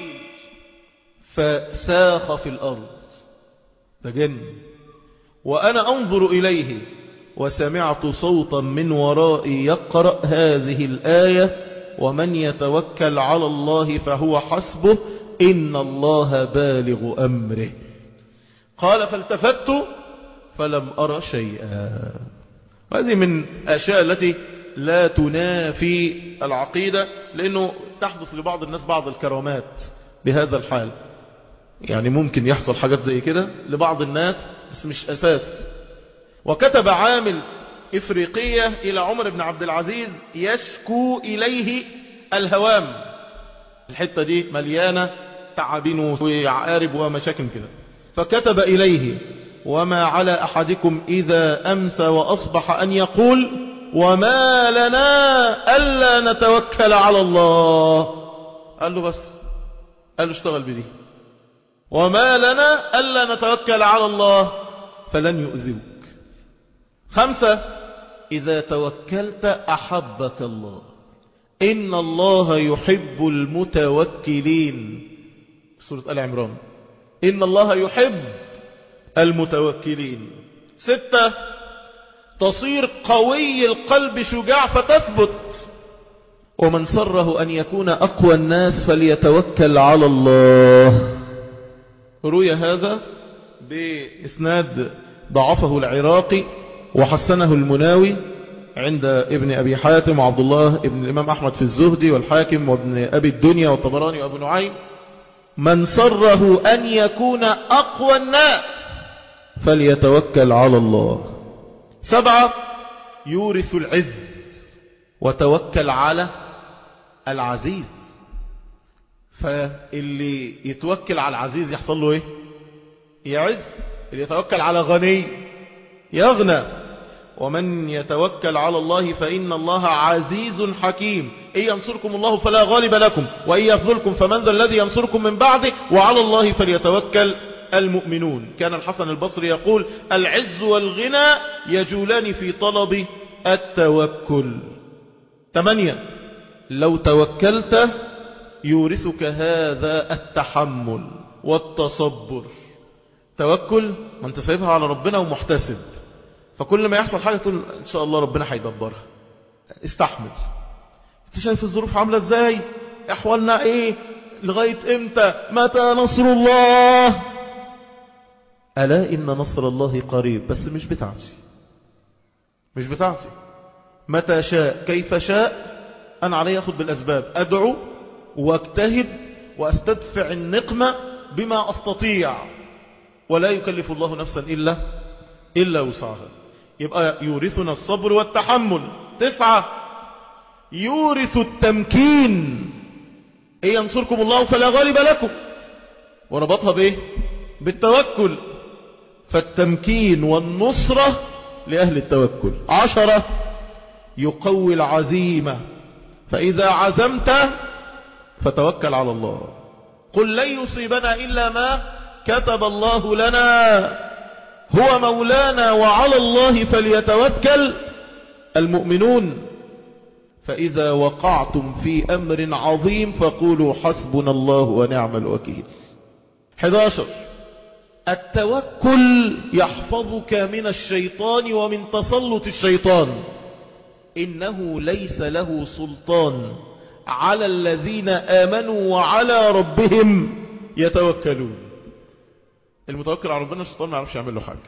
فساخ في الأرض ده جن وأنا أنظر إليه وسمعت صوتا من ورائي يقرأ هذه الآية ومن يتوكل على الله فهو حسبه إن الله بالغ أمره قال فالتفت فلم أرى شيئا هذه من الأشياء التي لا تنافي العقيدة لأنه تحدث لبعض الناس بعض الكرامات بهذا الحال يعني ممكن يحصل حاجات زي كده لبعض الناس بس مش أساس وكتب عامل إفريقية إلى عمر بن عبد العزيز يشكو إليه الهوام الحتة دي مليانة تعابين وعارب ومشاكل كده فكتب إليه وما على أحدكم إذا أمسى وأصبح أن يقول وما لنا ألا نتوكل على الله قال له بس قال له اشتغل بدي وما لنا ألا نتوكل على الله فلن يؤذوك خمسة إذا توكلت أحبك الله إن الله يحب المتوكلين سورة آل عمران إن الله يحب المتوكلين ستة تصير قوي القلب شجاع فتثبت ومن سره أن يكون أقوى الناس فليتوكل على الله روي هذا بإسناد ضعفه العراقي وحسنه المناوي عند ابن أبي حاتم وعبد الله ابن الإمام أحمد في الزهد والحاكم وابن أبي الدنيا والطبراني وابن نعيم من سره أن يكون أقوى الناس فليتوكل على الله سبعة يورث العز وتوكل على العزيز فاللي يتوكل على العزيز يحصل له ايه يعز اللي يتوكل على غني يغنى ومن يتوكل على الله فإن الله عزيز حكيم إن ينصركم الله فلا غالب لكم وإن يخذلكم فمن ذا الذي ينصركم من بعده وعلى الله فليتوكل المؤمنون كان الحسن البصري يقول العز والغنى يجولان في طلب التوكل ثمانية لو توكلت يورثك هذا التحمل والتصبر توكل ما انت سايبها على ربنا ومحتسب فكل ما يحصل حاجة تقول ان شاء الله ربنا هيدبرها استحمل انت شايف الظروف عاملة ازاي احوالنا ايه لغاية امتى متى نصر الله ألا إن نصر الله قريب بس مش بتاعتي مش بتاعتي متى شاء كيف شاء أنا علي أخذ بالأسباب أدعو واجتهد وأستدفع النقمة بما أستطيع ولا يكلف الله نفسا إلا إلا وسعها يبقى يورثنا الصبر والتحمل تسعة يورث التمكين إن ينصركم الله فلا غالب لكم وربطها بإيه بالتوكل فالتمكين والنصرة لأهل التوكل عشرة يقوي العزيمة فإذا عزمت فتوكل على الله قل لن يصيبنا إلا ما كتب الله لنا هو مولانا وعلى الله فليتوكل المؤمنون فإذا وقعتم في أمر عظيم فقولوا حسبنا الله ونعم الوكيل 11 التوكل يحفظك من الشيطان ومن تسلط الشيطان إنه ليس له سلطان على الذين آمنوا وعلى ربهم يتوكلون المتوكل على ربنا الشيطان ما يعرفش يعمل له حاجة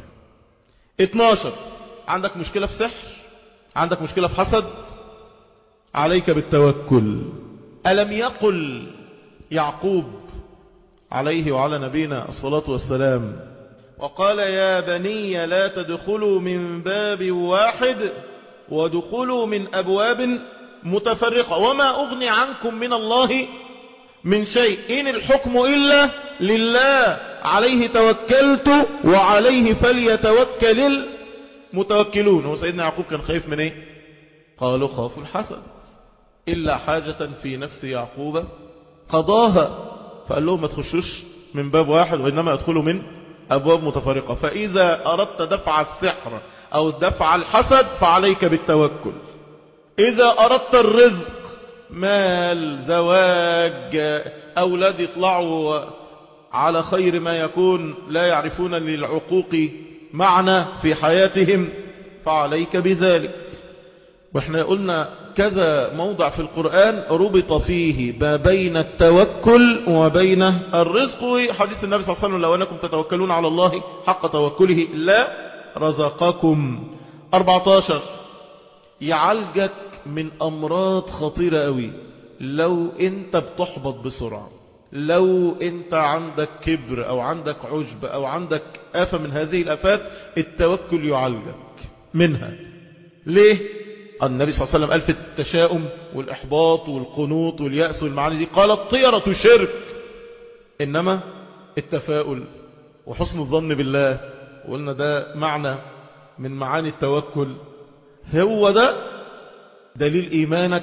12 عندك مشكلة في سحر عندك مشكلة في حسد عليك بالتوكل ألم يقل يعقوب عليه وعلى نبينا الصلاة والسلام وقال يا بني لا تدخلوا من باب واحد ودخلوا من أبواب متفرقة وما أغني عنكم من الله من شيء إن الحكم إلا لله عليه توكلت وعليه فليتوكل المتوكلون هو سيدنا يعقوب كان خايف من ايه قالوا خافوا الحسد إلا حاجة في نفس يعقوب قضاها فقال لهم ما تخشوش من باب واحد وإنما ادخلوا من أبواب متفرقة فإذا أردت دفع السحر أو دفع الحسد فعليك بالتوكل إذا أردت الرزق مال زواج أولاد يطلعوا على خير ما يكون لا يعرفون للعقوق معنى في حياتهم فعليك بذلك واحنا قلنا كذا موضع في القرآن ربط فيه ما بين التوكل وبين الرزق وحديث النبي صلى الله عليه وسلم لو أنكم تتوكلون على الله حق توكله لا رزقكم 14 يعالجك من أمراض خطيرة قوي لو انت بتحبط بسرعة لو انت عندك كبر او عندك عجب او عندك آفة من هذه الآفات التوكل يعالجك منها ليه النبي صلى الله عليه وسلم قال في التشاؤم والإحباط والقنوط واليأس والمعاني دي قال الطيرة شرك إنما التفاؤل وحسن الظن بالله وقلنا ده معنى من معاني التوكل هو ده دليل إيمانك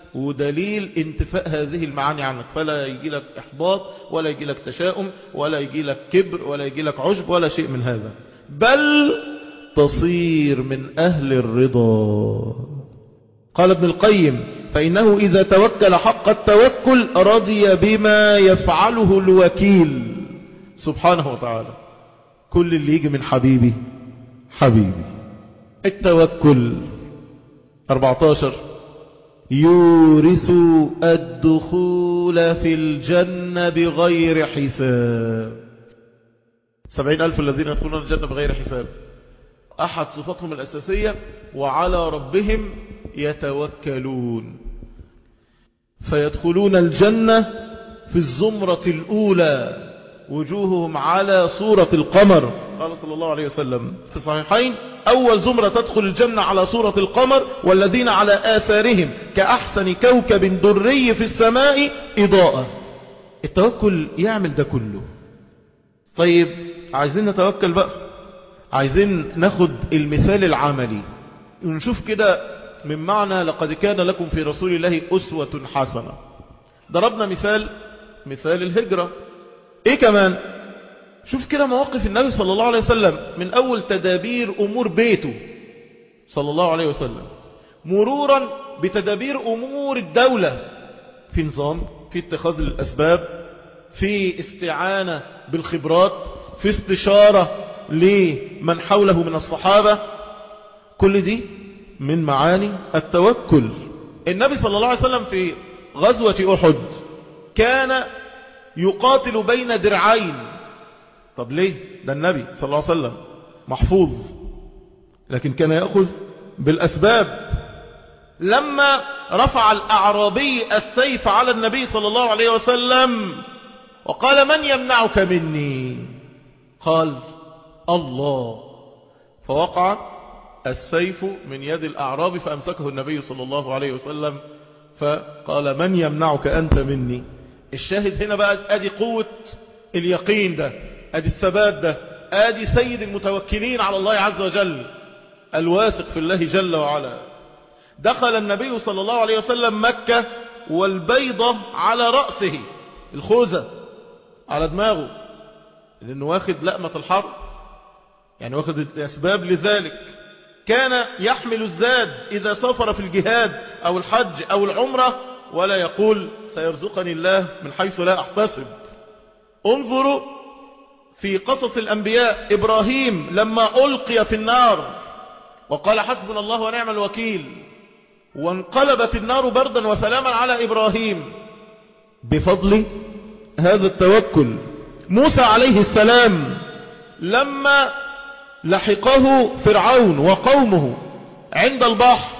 ودليل انتفاء هذه المعاني عنك فلا يجي لك إحباط ولا يجي لك تشاؤم ولا يجي لك كبر ولا يجي لك عجب ولا شيء من هذا بل تصير من أهل الرضا قال ابن القيم فإنه إذا توكل حق التوكل رضي بما يفعله الوكيل سبحانه وتعالى كل اللي يجي من حبيبي حبيبي التوكل 14 يورث الدخول في الجنة بغير حساب سبعين ألف الذين يدخلون الجنة بغير حساب أحد صفاتهم الأساسية وعلى ربهم يتوكلون فيدخلون الجنة في الزمرة الأولى وجوههم على صورة القمر قال صلى الله عليه وسلم في الصحيحين أول زمرة تدخل الجنة على صورة القمر والذين على آثارهم كأحسن كوكب دري في السماء إضاءة التوكل يعمل ده كله طيب عايزين نتوكل بقى عايزين ناخد المثال العملي ونشوف كده من معنى لقد كان لكم في رسول الله أسوة حسنة ضربنا مثال مثال الهجرة ايه كمان شوف كده مواقف النبي صلى الله عليه وسلم من اول تدابير امور بيته صلى الله عليه وسلم مرورا بتدابير امور الدولة في نظام في اتخاذ الاسباب في استعانة بالخبرات في استشارة لمن حوله من الصحابة كل دي من معاني التوكل النبي صلى الله عليه وسلم في غزوة احد كان يقاتل بين درعين طب ليه ده النبي صلى الله عليه وسلم محفوظ لكن كان يأخذ بالأسباب لما رفع الأعرابي السيف على النبي صلى الله عليه وسلم وقال من يمنعك مني قال الله فوقع السيف من يد الأعرابي فأمسكه النبي صلى الله عليه وسلم فقال من يمنعك أنت مني الشاهد هنا بقى ادي قوة اليقين ده ادي الثبات ده ادي سيد المتوكلين على الله عز وجل الواثق في الله جل وعلا دخل النبي صلى الله عليه وسلم مكة والبيضة على رأسه الخوذة على دماغه لأنه واخد لأمة الحرب يعني واخد الأسباب لذلك كان يحمل الزاد إذا سافر في الجهاد أو الحج أو العمرة ولا يقول سيرزقني الله من حيث لا أحتسب انظروا في قصص الأنبياء إبراهيم لما ألقي في النار وقال حسبنا الله ونعم الوكيل وانقلبت النار بردا وسلاما على إبراهيم بفضل هذا التوكل موسى عليه السلام لما لحقه فرعون وقومه عند البحر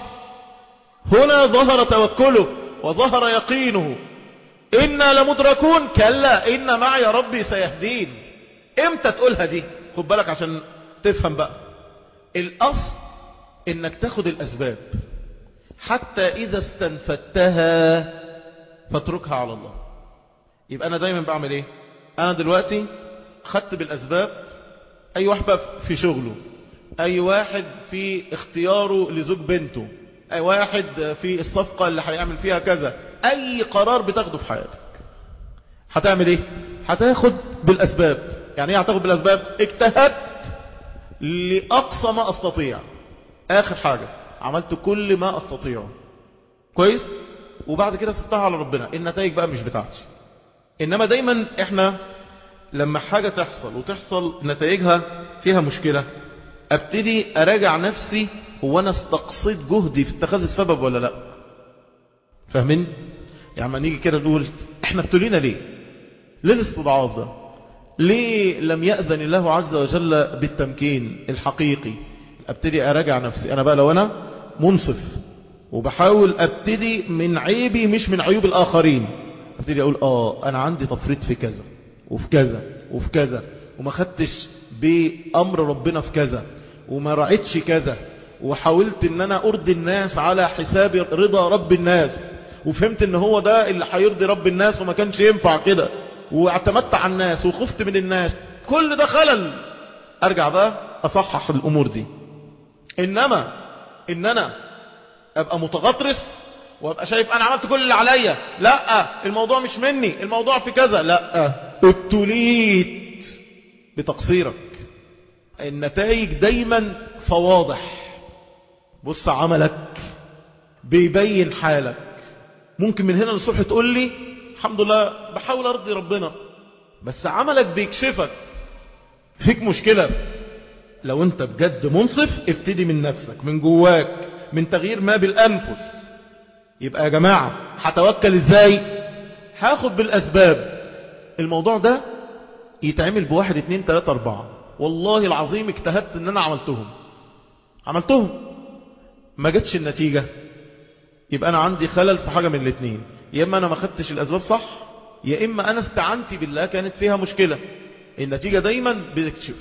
هنا ظهر توكله وظهر يقينه إنا لمدركون كلا إن معي ربي سيهدين امتى تقولها دي خد بالك عشان تفهم بقى الأصل إنك تاخد الأسباب حتى إذا استنفدتها فاتركها على الله يبقى أنا دايما بعمل إيه أنا دلوقتي خدت بالأسباب أي واحد بقى في شغله أي واحد في اختياره لزوج بنته أي واحد في الصفقة اللي هيعمل فيها كذا أي قرار بتاخده في حياتك هتعمل إيه هتاخد بالأسباب يعني إيه هتاخد بالأسباب اجتهدت لأقصى ما أستطيع آخر حاجة عملت كل ما أستطيعه كويس وبعد كده سبتها على ربنا النتائج بقى مش بتاعتي إنما دايما إحنا لما حاجة تحصل وتحصل نتائجها فيها مشكلة ابتدي اراجع نفسي هو انا استقصيت جهدي في اتخاذ السبب ولا لا فاهمين يعني ما نيجي كده نقول احنا ابتلينا ليه ليه الاستضعاف ده ليه لم يأذن الله عز وجل بالتمكين الحقيقي ابتدي اراجع نفسي انا بقى لو انا منصف وبحاول ابتدي من عيبي مش من عيوب الاخرين ابتدي اقول اه انا عندي تفريط في كذا وفي كذا وفي كذا وما خدتش بأمر ربنا في كذا وما رعيتش كذا وحاولت ان انا ارضي الناس على حساب رضا رب الناس وفهمت ان هو ده اللي هيرضي رب الناس وما كانش ينفع كده واعتمدت على الناس وخفت من الناس كل ده خلل ارجع بقى اصحح الامور دي انما ان انا ابقى متغطرس وابقى شايف انا عملت كل اللي عليا لا الموضوع مش مني الموضوع في كذا لا ابتليت بتقصيرك النتائج دايما فواضح بص عملك بيبين حالك ممكن من هنا للصبح تقول لي الحمد لله بحاول ارضي ربنا بس عملك بيكشفك فيك مشكلة لو انت بجد منصف ابتدي من نفسك من جواك من تغيير ما بالانفس يبقى يا جماعة هتوكل ازاي هاخد بالاسباب الموضوع ده يتعمل بواحد اتنين تلاتة اربعة والله العظيم اجتهدت ان انا عملتهم عملتهم ما جتش النتيجة يبقى انا عندي خلل في حاجة من الاتنين يا اما انا ما خدتش الاسباب صح يا اما انا استعنتي بالله كانت فيها مشكلة النتيجة دايما بتكشف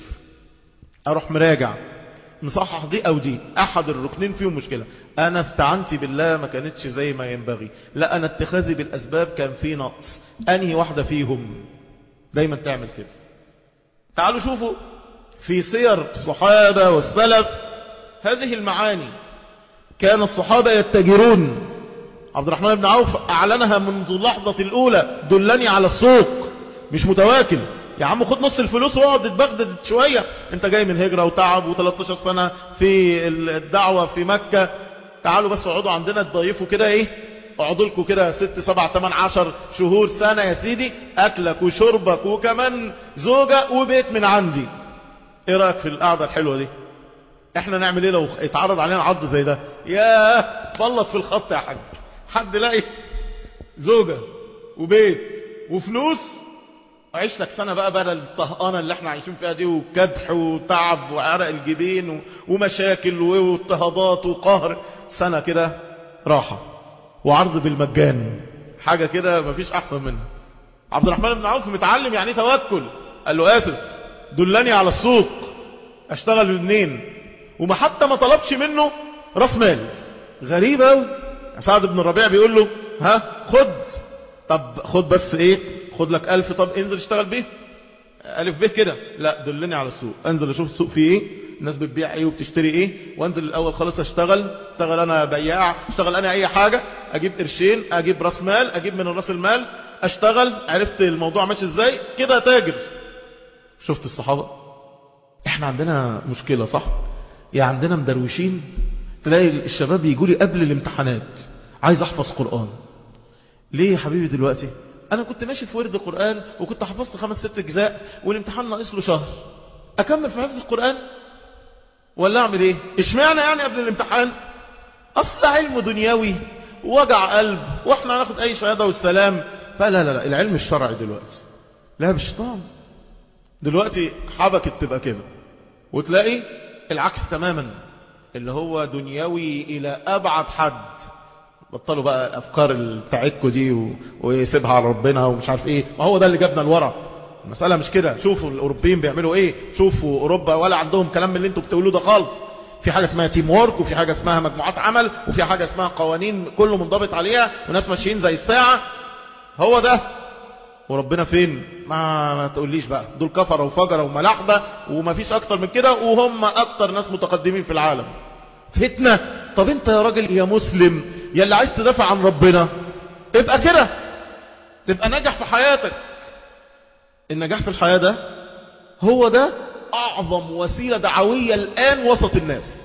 اروح مراجع مصحح دي او دي احد الركنين فيهم مشكلة انا استعنتي بالله ما كانتش زي ما ينبغي لا انا اتخاذي بالاسباب كان فيه نقص انهي واحدة فيهم دايما تعمل كده تعالوا شوفوا في سير الصحابة والسلف هذه المعاني كان الصحابة يتجرون عبد الرحمن بن عوف أعلنها منذ اللحظة الأولى دلني على السوق مش متواكل يا عم خد نص الفلوس واقعد اتبغدد شوية انت جاي من هجرة وتعب و13 سنة في الدعوة في مكة تعالوا بس اقعدوا عندنا تضيفوا كده ايه اقعدوا لكم كده ست سبع تمن عشر شهور سنة يا سيدي اكلك وشربك وكمان زوجة وبيت من عندي ايه رأيك في القعدة الحلوة دي احنا نعمل ايه لو اتعرض علينا عرض زي ده ياه بلط في الخط يا حاج حد لاقي زوجة وبيت وفلوس عيش لك سنة بقى بدل الطهقانة اللي احنا عايشين فيها دي وكدح وتعب وعرق الجبين ومشاكل واضطهادات وقهر سنة كده راحة وعرض بالمجان حاجة كده مفيش احسن منها عبد الرحمن بن عوف متعلم يعني توكل قال له اسف دلني على السوق اشتغل منين وما حتى ما طلبش منه راس مال غريب قوي سعد بن الربيع بيقول له ها خد طب خد بس ايه خد لك ألف طب انزل اشتغل بيه ألف به كده لا دلني على السوق انزل اشوف السوق فيه ايه الناس بتبيع ايه وبتشتري ايه وانزل الاول خالص اشتغل اشتغل انا بياع اشتغل انا اي حاجة اجيب قرشين اجيب راس مال اجيب من راس المال اشتغل عرفت الموضوع ماشي ازاي كده تاجر شفت الصحابة احنا عندنا مشكلة صح يعني عندنا مدروشين تلاقي الشباب يجوا لي قبل الامتحانات عايز احفظ قرآن ليه يا حبيبي دلوقتي انا كنت ماشي في ورد قرآن وكنت حفظت خمس ست اجزاء والامتحان ناقص له شهر اكمل في حفظ القرآن ولا اعمل ايه اشمعنى يعني قبل الامتحان اصل علم دنيوي وجع قلب واحنا هناخد اي شهادة والسلام فلا لا لا العلم الشرعي دلوقتي لا بالشيطان دلوقتي حبكت تبقى كده وتلاقي العكس تماما اللي هو دنيوي الى ابعد حد بطلوا بقى الافكار بتاعتكم دي و... ويسيبها على ربنا ومش عارف ايه ما هو ده اللي جابنا لورا المسألة مش كده شوفوا الاوروبيين بيعملوا ايه شوفوا اوروبا ولا عندهم كلام من اللي انتوا بتقولوه ده خالص في حاجة اسمها تيم وورك وفي حاجة اسمها مجموعات عمل وفي حاجة اسمها قوانين كله منضبط عليها وناس ماشيين زي الساعة هو ده وربنا فين ما, ما تقوليش بقى دول كفروا وفجروا وملاحدة وما فيش اكتر من كده وهم اكتر ناس متقدمين في العالم فتنة طب انت يا راجل يا مسلم يا اللي عايز تدافع عن ربنا ابقى كده تبقى ناجح في حياتك النجاح في الحياة ده هو ده اعظم وسيلة دعوية الان وسط الناس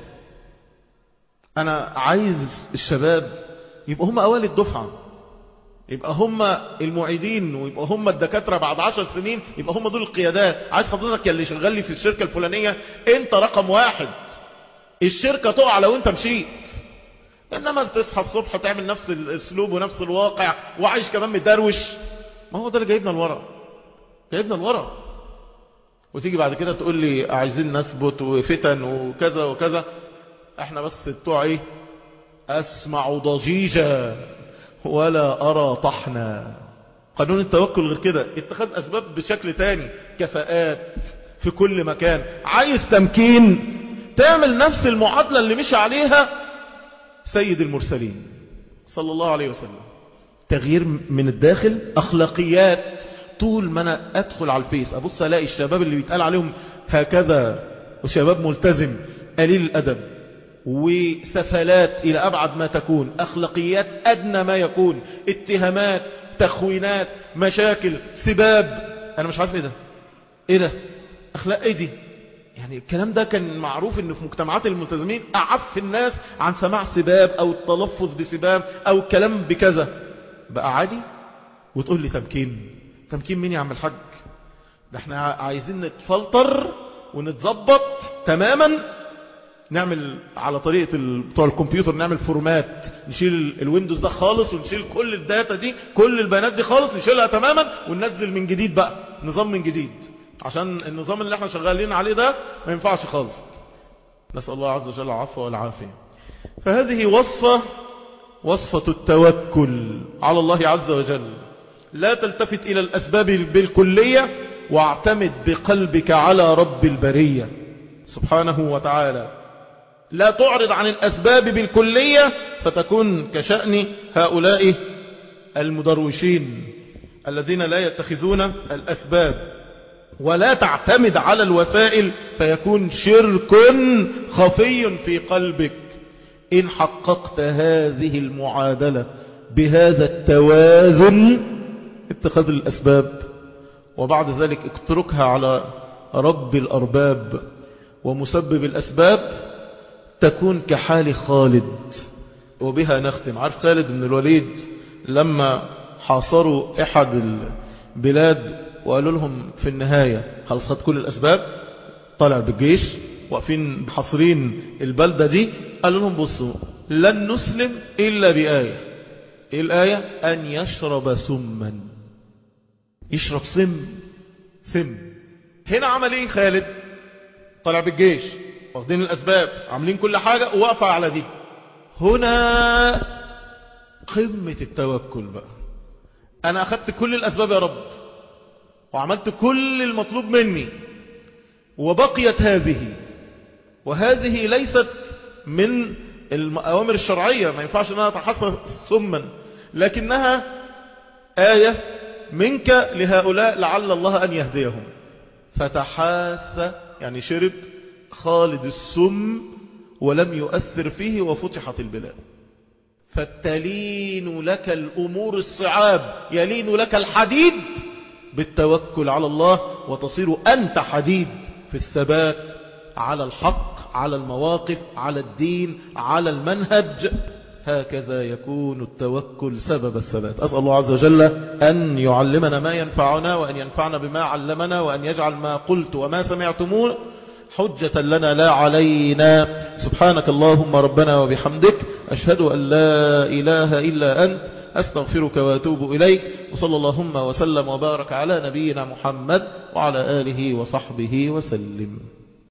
انا عايز الشباب يبقى هم اوائل الدفعة يبقى هم المعيدين ويبقى هم الدكاترة بعد عشر سنين يبقى هم دول القيادات عايز حضرتك يلي شغال لي في الشركة الفلانية انت رقم واحد الشركة تقع لو انت مشيت انما تصحى الصبح تعمل نفس الاسلوب ونفس الواقع وعايش كمان مدروش ما هو ده اللي جايبنا لورا جايبنا لورا وتيجي بعد كده تقول لي عايزين نثبت وفتن وكذا وكذا احنا بس بتوع ايه اسمع ضجيجا ولا ارى طحنا قانون التوكل غير كده اتخاذ اسباب بشكل تاني كفاءات في كل مكان عايز تمكين تعمل نفس المعادلة اللي مشي عليها سيد المرسلين صلى الله عليه وسلم تغيير من الداخل أخلاقيات طول ما أنا أدخل على الفيس أبص ألاقي الشباب اللي بيتقال عليهم هكذا وشباب ملتزم قليل الأدب وسفلات إلى أبعد ما تكون أخلاقيات أدنى ما يكون اتهامات تخوينات مشاكل سباب أنا مش عارف إيه ده إيه ده أخلاق إيه دي يعني الكلام ده كان معروف انه في مجتمعات الملتزمين اعف الناس عن سماع سباب او التلفظ بسباب او الكلام بكذا بقى عادي وتقول لي تمكين تمكين مين يا عم الحاج ده احنا عايزين نتفلتر ونتظبط تماما نعمل على طريقة ال- بتوع الكمبيوتر نعمل فورمات نشيل الويندوز ده خالص ونشيل كل الداتا دي كل البيانات دي خالص نشيلها تماما وننزل من جديد بقى نظام من جديد عشان النظام اللي احنا شغالين عليه ده ما ينفعش خالص نسأل الله عز وجل العفو والعافية فهذه وصفة وصفة التوكل على الله عز وجل لا تلتفت إلى الأسباب بالكلية واعتمد بقلبك على رب البرية سبحانه وتعالى لا تعرض عن الأسباب بالكلية فتكون كشأن هؤلاء المدروشين الذين لا يتخذون الأسباب ولا تعتمد على الوسائل فيكون شرك خفي في قلبك إن حققت هذه المعادلة بهذا التوازن اتخاذ الأسباب وبعد ذلك اتركها على رب الأرباب ومسبب الأسباب تكون كحال خالد وبها نختم عارف خالد بن الوليد لما حاصروا أحد البلاد وقالوا لهم في النهاية خلاص خد كل الأسباب طلع بالجيش واقفين حاصرين البلدة دي قالوا لهم بصوا لن نسلم إلا بآية إيه الآية أن يشرب سما يشرب سم سم هنا عمل ايه خالد طلع بالجيش واخدين الأسباب عاملين كل حاجة وواقفة على دي هنا قمة التوكل بقى أنا أخذت كل الأسباب يا رب وعملت كل المطلوب مني وبقيت هذه وهذه ليست من الأوامر الشرعية ما ينفعش أنها تحصل ثما لكنها آية منك لهؤلاء لعل الله أن يهديهم فتحاس يعني شرب خالد السم ولم يؤثر فيه وفتحت البلاد فتلين لك الأمور الصعاب يلين لك الحديد بالتوكل على الله وتصير أنت حديد في الثبات على الحق على المواقف على الدين على المنهج هكذا يكون التوكل سبب الثبات أسأل الله عز وجل أن يعلمنا ما ينفعنا وأن ينفعنا بما علمنا وأن يجعل ما قلت وما سمعتموه حجة لنا لا علينا سبحانك اللهم ربنا وبحمدك أشهد أن لا إله إلا أنت أستغفرك وأتوب إليك وصلى اللهم وسلم وبارك على نبينا محمد وعلى آله وصحبه وسلم